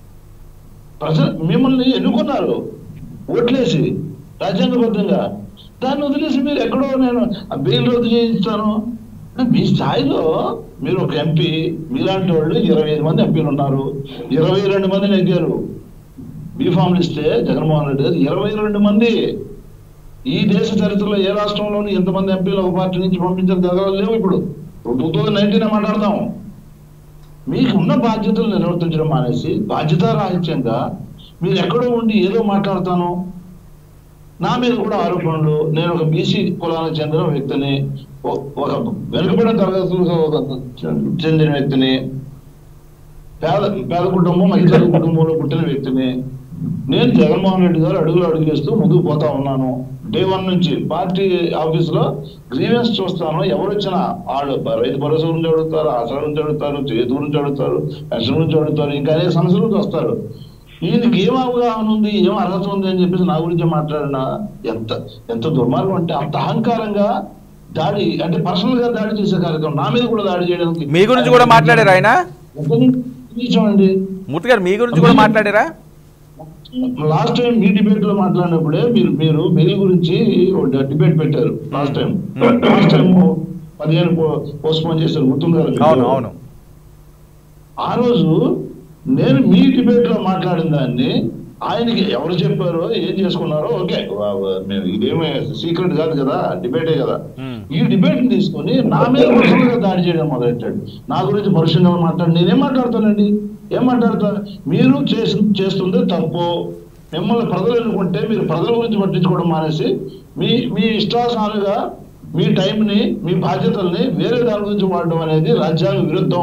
ప్రజలు మిమ్మల్ని ఎన్నుకున్నారు ఓట్లేసి రాజ్యాంగబద్ధంగా దాన్ని వదిలేసి మీరు ఎక్కడో నేను ఆ బెయిల్ రద్దు చేయిస్తాను అంటే మీ స్థాయిలో మీరు ఒక ఎంపీ మీలాంటి వాళ్ళు ఇరవై ఐదు మంది ఎంపీలు ఉన్నారు ఇరవై రెండు మంది నెగ్గారు బీఫామ్లు ఇస్తే జగన్మోహన్ రెడ్డి గారు ఇరవై రెండు మంది ఈ దేశ చరిత్రలో ఏ రాష్ట్రంలోనూ ఎంతమంది ఎంపీలు ఒక పార్టీ నుంచి పంపించిన జరగాలు లేవు ఇప్పుడు టూ థౌజండ్ నైన్టీన్ మాట్లాడదాం మీకు ఉన్న బాధ్యతలు నిర్వర్తించడం మానేసి బాధ్యతారాహిత్యంగా మీరు ఎక్కడో ఉండి ఏదో మాట్లాడతాను నా మీద కూడా ఆరోపణలు నేను ఒక బీసీ కులానికి చెందిన వ్యక్తిని ఒ- ఒక వెనుకబడిన తరగతులకు చెందిన వ్యక్తిని పేద పేద కుటుంబం మధ్యతరగతి కుటుంబంలో పుట్టిన వ్యక్తిని నేను జగన్మోహన్ రెడ్డి గారు అడుగులు అడుగేస్తూ ముందుకు పోతా ఉన్నాను డే వన్ నుంచి పార్టీ ఆఫీస్ లో గ్రీవెన్స్ చూస్తాను ఎవరు వచ్చినా వాళ్ళు రైతు భరోసా గురించి అడుగుతారు ఆసరా గురించి అడుగుతారు చేతి గురించి అడుగుతారు పెన్షన్ గురించి అడుగుతారు ఇంకా అనేక సమస్యల గురించి వస్తారు ఈయనకి ఏం అవగాహన ఉంది ఏం అర్హత ఉంది అని చెప్పేసి నా గురించి మాట్లాడినా ఎంత ఎంత దుర్మార్గం అంటే అంత అహంకారంగా దాడి అంటే పర్సనల్ గా దాడి చేసే కార్యక్రమం నా మీద కూడా దాడి చేయడానికి మీ గురించి కూడా మాట్లాడారు ఆయన ఎంత నీచం అండి మూర్తి గారు మీ గురించి కూడా మాట్లాడారా లాస్ట్ టైం మీ డిబేట్ లో మాట్లాడినప్పుడే మీరు మీరు మెయిల్ గురించి డిబేట్ పెట్టారు లాస్ట్ టైం లాస్ట్ టైం పదిహేను పోస్ట్ పోన్ చేశారు గుర్తుంది కదా మీకు? అవును అవును ఆ రోజు నేను మీ డిబేట్ లో మాట్లాడిన దాన్ని ఆయనకి ఎవరు చెప్పారో ఏం చేసుకున్నారో ఓకే వా- వా- మేము ఇదేమీ సీక్రెట్ కాదు కదా డిబేటే కదా మ్మ్. ఈ డిబేట్ ని తీసుకొని నా మీద పర్సనల్ గా దాడి చేయడం మొదలెట్టాడు నా గురించి పరుషంగా మాట్లాడు నేనేం మాట్లాడతానండి ఏం మాట్లాడతా మీరు చేసి చేస్తుంది తప్పు మిమ్మల్ని ప్రజలు ఎన్నుకుంటే మీరు ప్రజల గురించి పట్టించుకోవడం మానేసి మీ మీ ఇష్టాసాలుగా మీ టైంని మీ బాధ్యతల్ని వేరే దాని గురించి వాడడం అనేది రాజ్యాంగ విరుద్ధం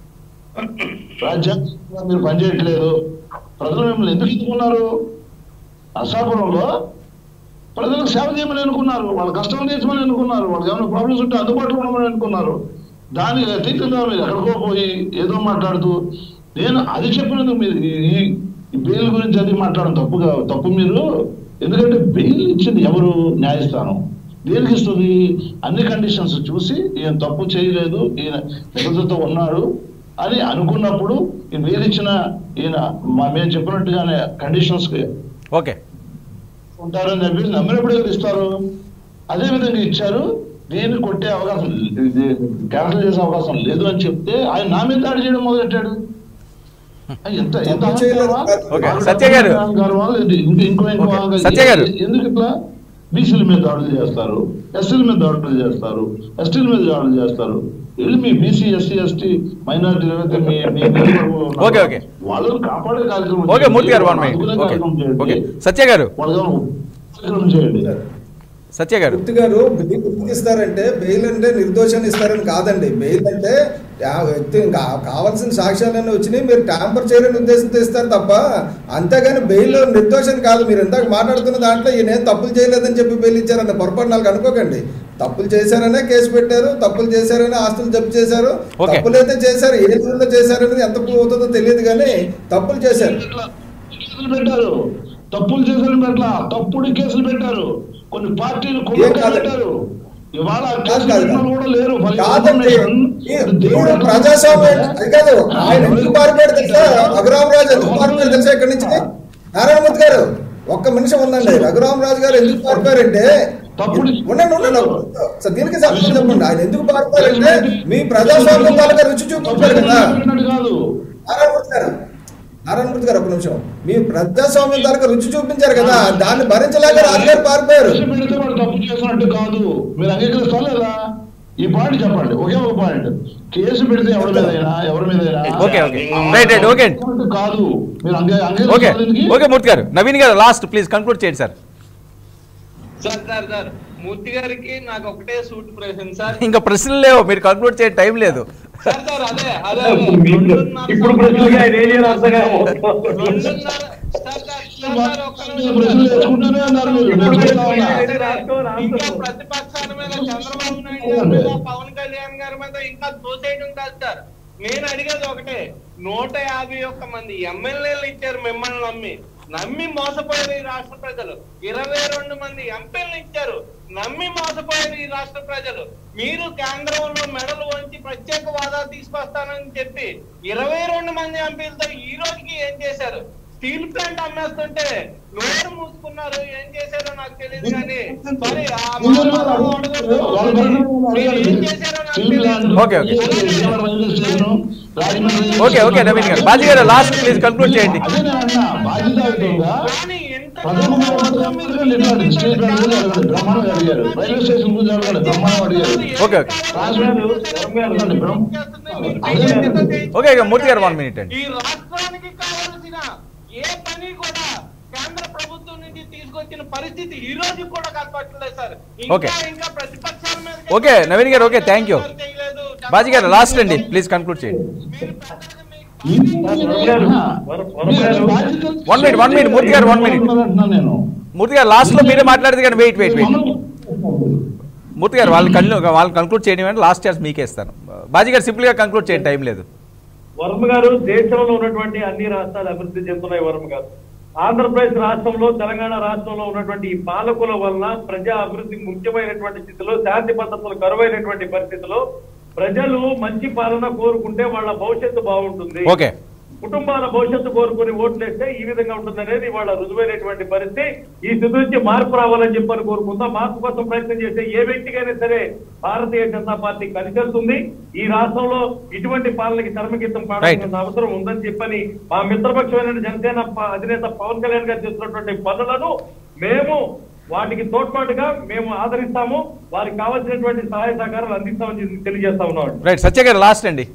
రాజ్యాంగంగా మీరు పనిచేయట్లేదు ప్రజలు మిమ్మల్ని ఎందుకు ఎన్నుకున్నారు నర్సాపురంలో ప్రజలకు సేవ చేయమని అనుకున్నారు వాళ్ళ కష్టం తీర్చమని అనుకున్నారు వాళ్ళకి ఏమైనా ప్రాబ్లమ్స్ ఉంటే అందుబాటులో ఉండమని అనుకున్నారు దానికి అతీతంగా మీరు ఎక్కడికో పోయి ఏదో మాట్లాడుతూ నేను అది చెప్పినందుకు మీరు ఈ- ఈ ఈ బెయిల్ గురించి అది మాట్లాడడం తప్పుగా తప్పు మీరు ఎందుకంటే బెయిల్ ఇచ్చింది ఎవరు న్యాయస్థానం దేనికి ఇస్తుంది అన్ని కండిషన్స్ చూసి ఈయన తప్పు చేయలేదు ఈయన నిబద్ధత ఉన్నాడు అని అనుకున్నప్పుడు ఈ బెయిల్ ఇచ్చిన ఈయన మా- మేము చెప్పినట్టుగానే కండిషన్స్ ఓకే ఉంటారని చెప్పేసి నమ్మినప్పుడు కదా ఇస్తారు అదే విధంగా ఇచ్చారు దీన్ని కొట్టే అవకాశం ఇది క్యాన్సిల్ చేసే అవకాశం లేదు అని చెప్తే ఆయన నా మీద దాడి చేయడం మొదలెట్టాడు ఎంత ఎంత తప్పు చేయలేదు. అహంకారమా? ఓకే, వాళ్ళు సత్య గారు. అహంకారమా? లేదు, ఇంకో ఇంకో ఇంకో ఓకే, అహంకారం. సత్య గారు. ఎందుకు ఇట్లా బీసీల మీద దాడులు చేస్తారు ఎస్సీల మీద దాడులు చేస్తారు ఎస్టీల మీద దాడులు చేస్తారు వీళ్ళు మీ బీసీ ఎస్సీ ఎస్టీ మైనారిటీ ఏవైతే మీ మీ నియోజకవర్గంలో ఉన్నారో ఓకే, ఓకే. వాళ్ళని కాపాడే కార్యక్రమం ఓకే మూర్తి గారు వన్ చేయండి. మినిట్ అందుకునే ఓకే కార్యక్రమం చేయండి. ఓకే సత్య గారు వాళ్ళకి ఏమైనా కార్యక్రమం చేయండి సత్య గారు గుర్తు గారు బెయిల్ ఎందుకు ఇస్తారంటే బెయిల్ అంటే నిర్దోషాన్ని ఇస్తారని కాదండి బెయిల్ అంటే ఆ వ్యక్తి ఇంకా కావాల్సిన సాక్ష్యాలన్నీ వచ్చినాయి మీరు ట్యాంపర్ చేయలేని ఉద్దేశంతో ఇస్తారు తప్ప అంతేగాని బెయిల్ నిర్దోషం కాదు మీరు ఇందాక మాట్లాడుతున్న దాంట్లో ఈయన ఏం తప్పులు చేయలేదని చెప్పి బెయిల్ ఇచ్చారన్న పొరపాటు నాకు అనుకోకండి తప్పులు చేశారనే కేసు పెట్టారు తప్పులు చేశారనే ఆస్తులు జప్తు చేశారు ఓకే. తప్పులైతే చేశారు ఏ విధంగా చేశారనేది ఎంత అవుతుందో తెలియదు కానీ తప్పులు చేశారు ఇట్లా కేసులు పెట్టారు తప్పులు చేసిన పెట్టలా తప్పుడు కేసులు పెట్టారు కొన్ని పార్టీలు ఏం కుట్రగా కాదు. పెట్టారు ఇవాళ కాదు కేసులు కాదు. పెట్టిన వాళ్ళు కూడా లేరు ఫర్ కాదండి ఇన్ఫర్మేషన్, ఈ- దేవుడు ఇప్పుడు ప్రజాస్వామ్యం అది కాదు ఆయన ఎందుకు పారిపోయాడు తెలుసా రఘురామరాజు ఎందుకు పారిపోయాడు తెలుసా ఇక్కడి నుంచి నారాయణమూర్తి గారు ఒక్క నిమిషం ఉందండి రఘురామరాజు గారు ఎందుకు పారిపోయారంటే తప్పుడు ఉండండి ఉండండి సార్ దీనికి సమాధానం చెప్పండి ఆయన ఎందుకు పారిపోయారంటే మీ ప్రజాస్వామ్యం తాలూకా రుచి చూపించారు కదా పెట్టినట్టు కాదు నారాయణమూర్తి గారు నారాయణమూర్తి గారు ఒక నిమిషం మీ ప్రజాస్వామ్యం తాలూకా రుచి చూపించారు కదా దాన్ని భరించలేక రాజుగారు పారిపోయారు కేసు పెడితే వాడు తప్పు చేసినట్టు కాదు మీరు అంగీకరిస్తారా లేదా ఈ పాయింట్ చెప్పండి ఒకే ఒక పాయింట్ కేసు పెడితే ఎవరి మీదైనా ఎవరి మీదైనా okay okay right right okay అండి చేసినట్టు కాదు మీరు అంగీ ఓకే అంగీకరిస్తారా దీనికి? ఓకే మూర్తి గారు నవీన్ గారు లాస్ట్ ప్లీజ్ కంక్లూడ్ చేయండి sir sir sir sir Murthy గారికి నాకు ఒకటే సూట్ ప్రశ్న సార్ ఇంకా ప్రశ్నలు లేవు మీరు కంక్లూడ్ చేయ టైం లేదు సార్ సార్ అదే అదే మీకు రెండున్నర ఇప్పుడు ప్రశ్నలుగా ఆయన ఏం చేయాలి అర్థం కాదు. రెండున్నర సార్ సార్ సార్ సార్ ఒక్క నిమిషం ప్రశ్నలు వేసుకుంటూనే ఉన్నారు మీరు ఇప్పుడు నేను ప్రశ్నలు చెప్తా ఉన్నా. ఏదైనా రాసుకో, రాసుకో. ఇంకా ప్రతిపక్షాల మీద చంద్రబాబు నాయుడు గారి మీద పవన్ కళ్యాణ్ గారి మీద ఇంకా తోసేయడం కాదు సార్ నేను అడిగేది ఒకటే నూట యాభై ఒక్క మంది ఎమ్మెల్యేలు ఇచ్చారు మిమ్మల్ని నమ్మి నమ్మి మోసపోయారు ఈ రాష్ట్ర ప్రజలు ఇరవై రెండు మంది ఎంపీలు ఇచ్చారు నమ్మి మోసపోయారు ఈ రాష్ట్ర ప్రజలు మీరు కేంద్రంలో మెడలు వంచి ప్రత్యేక హోదా తీసుకొస్తానని చెప్పి ఇరవై రెండు మంది ఎంపీలతో ఈ రోజుకి ఏం చేశారు స్టీల్ ప్లాంట్ అమ్మేస్తుంటే నోరు మూసుకున్నారు ఏం చేశారో నాకు తెలియదు కానీ మరి ఆ మాటలు అడగొద్దు. మీరు ఏం చేశారో నాకు తెలియదు. Okay, okay. Railway station, Rajahmundry okay okay Naveen గారు బాజీ గారు లాస్ట్ ప్లీజ్ కంక్లూడ్ చేయండి అదే నేను అన్నా, బాధ్యతాయుతంగా కానీ ఎంత ప్రజలకు మీరు ఇట్లాంటి స్టేట్ బ్యాంక్ గురించి అడగండి, బ్రహ్మాండంగా అడిగారు రైల్వే స్టేషన్ గురించి అడగండి బ్రహ్మాండంగా అడిగారు ఓకే, ఓకే. ఓకే ఇక మూర్తి గారు వన్ మినిట్ అండి ఈ రాష్ట్రానికి కావలసిన ఏ పని కూడా కేంద్ర ప్రభుత్వం నుంచి తీసుకొచ్చిన పరిస్థితి ఈ రోజు కూడా కనపట్టలేదు సార్ ఓకే. ఇంకా ఇంకా ప్రతిపక్షాల మీద ఓకే, నవీన్ గారు, ఓకే, thank you. చేయలేదు. బాజీ గారు లాస్ట్ అండి ప్లీజ్ కంక్లూడ్ చేయండి మీరు పెద్దగా మీకు One minute, one minute, మూర్తి గారు, one minute. నేను మూర్తి గారు లాస్ట్ లో మీరే మాట్లాడితే కానీ వెయిట్ వెయిట్ వెయిట్ మూర్తి గారు వాళ్ళు కన్ను వాళ్ళు కంక్లూడ్ చేయడం లాస్ట్ ఛాన్స్ మీకే ఇస్తాను బాజీ గారు సింపుల్ గా కంక్లూడ్ చేయండి టైం లేదు వర్మ గారు దేశంలో ఉన్నటువంటి అన్ని రాష్ట్రాలు అభివృద్ధి చెందుతున్నాయి వర్మ గారు ఆంధ్రప్రదేశ్ రాష్ట్రంలో తెలంగాణ రాష్ట్రంలో ఉన్నటువంటి ఈ పాలకుల వలన ప్రజా అభివృద్ధి ముఖ్యమైనటువంటి స్థితిలో శాంతి భద్రతలు కరువైనటువంటి పరిస్థితిలో ప్రజలు మంచి పాలన కోరుకుంటే వాళ్ళ భవిష్యత్తు బాగుంటుంది ఓకే కుటుంబాల భవిష్యత్తు కోరుకుని ఓట్లేస్తే ఈ విధంగా ఉంటుందనేది వాళ్ళ రుజువైనటువంటి పరిస్థితి ఈ స్థితి నుంచి మార్పు రావాలని చెప్పని కోరుకుందాం మార్పు కోసం ప్రయత్నం చేసే ఏ వ్యక్తికైనా సరే భారతీయ జనతా పార్టీ కలిసేస్తుంది ఈ రాష్ట్రంలో ఇటువంటి పాలనకి చర్మగీతం పాడాల్సిన అవసరం ఉందని చెప్పని మా మిత్రపక్షమైన జనసేన ప- అధినేత పవన్ కళ్యాణ్ గారు చేస్తున్నటువంటి పనులను మేము వాటికి తోడ్పాటుగా మేము ఆదరిస్తాము వారికి కావాల్సినటువంటి సహాయ సహకారాలు అందిస్తామని చెప్పి తెలియజేస్తా ఉన్నాం రైట్ సత్య గారు లాస్ట్ అండి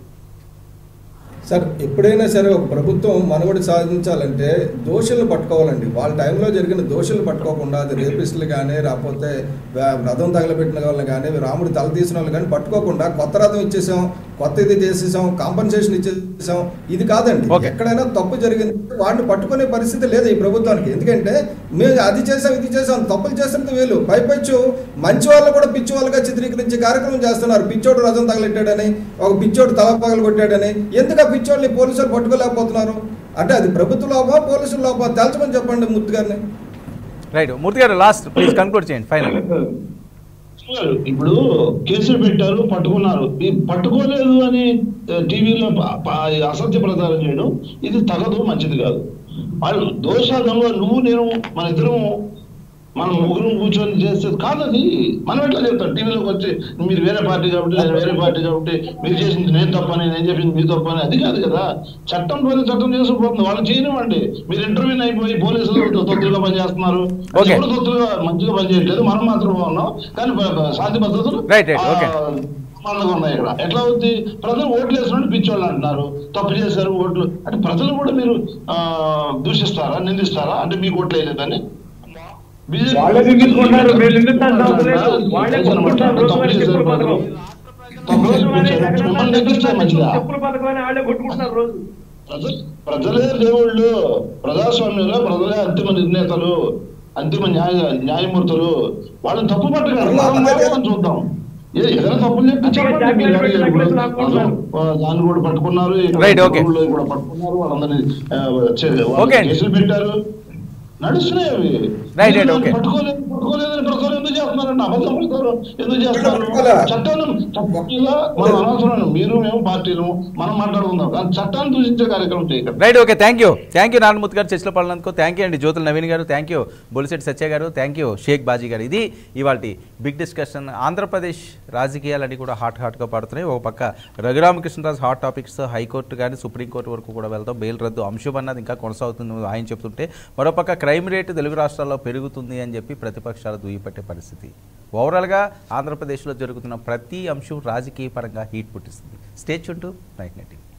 సార్ ఎప్పుడైనా సరే ఒక ప్రభుత్వం మనుగడ సాధించాలంటే దోషులను పట్టుకోవాలండి వాళ్ళ టైంలో జరిగిన దోషులను పట్టుకోకుండా అది రేపిస్టులు కానీ లేకపోతే వే- రథం తగలబెట్టిన వాళ్ళని కానీ రాముడు తల తీసిన వాళ్ళు కానీ పట్టుకోకుండా కొత్త రథం ఇచ్చేసాం కొత్త ఇది చేసేసాం కాంపన్సేషన్ ఇచ్చేసాం ఇది కాదండి Okay. ఎక్కడైనా తప్పు జరిగింది వాడిని పట్టుకునే పరిస్థితి లేదు ఈ ప్రభుత్వానికి ఎందుకంటే మేము అది చేసాం ఇది చేసాం తప్పులు చేస్తున్నది వీళ్ళు పైపచ్చు మంచి వాళ్ళు కూడా పిచ్చి వాళ్ళుగా చిత్రీకరించే కార్యక్రమం చేస్తున్నారు పిచ్చోడు రథం తగలెట్టాడని ఒక పిచ్చోడు తల పగలు కొట్టాడని ఎందుకు ఆ పిచ్చోడిని పోలీసులు పట్టుకోలేకపోతున్నారు అంటే అది ప్రభుత్వ లోపా పోలీసుల లోపా తేల్చమని చెప్పండి మూర్తి గారిని రైట్ మూర్తి గారు లాస్ట్ ప్లీజ్ కంక్లూడ్ చేయండి ఫైనల్ గారు, ఇప్పుడు కేసులు పెట్టారు పట్టుకున్నారు ఈ పట్టుకోలేదు అని ఆ, టీవీలో ప- ప- అసత్య ప్రచారం చేయడం ఇది తగదు మంచిది కాదు వాళ్ళు దోషాదంలో నువ్వు నేను మన ఇద్దరం మనం ముగ్గురు కూర్చొని చేస్తే కాదని మనం ఎట్లా చెప్తాం టీవీలోకి వచ్చి మీరు వేరే పార్టీ కాబట్టి నేను వేరే పార్టీ కాబట్టి మీరు చేసింది నేను తప్పని నేను చెప్పింది మీ తప్పని అది కాదు కదా చట్టం పోతే చట్టం చేసుకుపోతుంది వాళ్ళు చేయనివ్వండి మీరు ఇంటర్వ్యూ అయిపోయి పోలీసులు తొత్తులుగా పనిచేస్తున్నారు Okay. ఎవరు తొత్తులుగా మంచిగా పనిచేయట్లేదు మనం మాత్రం బాగున్నాం కానీ ప- ప- శాంతి భద్రతలు Right, right, okay. ఆ, బ్రహ్మాండంగా ఉన్నాయి ఇక్కడ ఎట్లా అవుతుంది ప్రజలు ఓట్లు వేసినట్టు పిచ్చోళ్ళు అంటున్నారు తప్పు చేశారు ఓట్లు అంటే ప్రజలు కూడా మీరు ఆ, దూషిస్తారా నిందిస్తారా అంటే మీకు ఓట్లు వేయలేదని BJP వాళ్ళే నిందించుకుంటారు మీరు నిందించాల్సిన అవసరం లేదు వాళ్ళే కొట్టుకుంటారు తప్పు రోజువారీ చేశారు చెప్పుల ప్రజలు. పథకం తప్పు రోజువారీ చేశారు. మిమ్మల్ని నిందిస్తే మంచిదా చెప్పుల పథకం అని వాళ్ళే కొట్టుకుంటున్నారు రోజు ప్రజ- ప్రజలే దేవుళ్ళు ప్రజాస్వామ్యంలో ప్రజలే అంతిమ నిర్ణేతలు అంతిమ న్యాయ న్యాయమూర్తులు వాళ్ళని తప్పు పట్టగలరు మనం మాత్రం చూద్దాం ఏ- ఏదైనా తప్పులు చెప్పి అందుకే చెప్పండి. జాగ్రత్తలు మీరు పెట్టి ఇప్పుడు జాగ్రత్తలు లాక్కుంటున్నారు. ఆ, దాన్ని కూడా పట్టుకున్నారు ఇక్కడ Right, okay. ఊళ్ళో కూడా పట్టుకున్నారు వాళ్ళందరినీ ఆ, చే- వాళ్ళని Okay అండి. కేసులు పెట్టారు నడుస్తున్నాయి అవి Right, right, మీరు okay. పట్టుకోలేదు పట్టుకోలేదని ప్రకారం ఎందుకు చేస్తున్నారండి అబద్ధం పడతారు ఎందుకు చేస్తారు పట్టుకోలే. చట్టాన్ని చట్టంగా మనం అనవసరం మీరు మేము పార్టీలు మనం మాట్లాడుకుందాం కానీ చట్టాన్ని దూషించే కార్యక్రమం చేయకండి right okay thank you thank you Narayanamurthy గారు చర్చలో పడినందుకు థ్యాంక్ యూ అండి జ్యోతుల నవీన్ గారు థ్యాంక్ యూ బొలిశెట్టి సత్య గారు థ్యాంక్ యూ షేక్ బాజీ గారు ఇది ఇవాళ బిగ్ డిస్కషన్ ఆంధ్రప్రదేశ్ రాజకీయాలన్నీ కూడా హాట్ హాట్గా పడుతున్నాయి ఒక పక్క రఘురామకృష్ణరాజు హాట్ టాపిక్స్ హైకోర్టు కానీ సుప్రీంకోర్టు వరకు కూడా వెళ్తాం బెయిల్ రద్దు అంశం అన్నది ఇంకా కొనసాగుతుంది ఆయన చెప్తుంటే మరోపక్క క్రైమ్ రేటు తెలుగు రాష్ట్రాల్లో పెరుగుతుంది అని చెప్పి ప్రతిపక్షాలు దుయ్యపట్టే పరిస్థితి ఓవరాల్గా ఆంధ్రప్రదేశ్లో జరుగుతున్న ప్రతి అంశం రాజకీయ పరంగా హీట్ పుట్టిస్తుంది స్టేట్ చుంటూ నైట్ నెట్టింగ్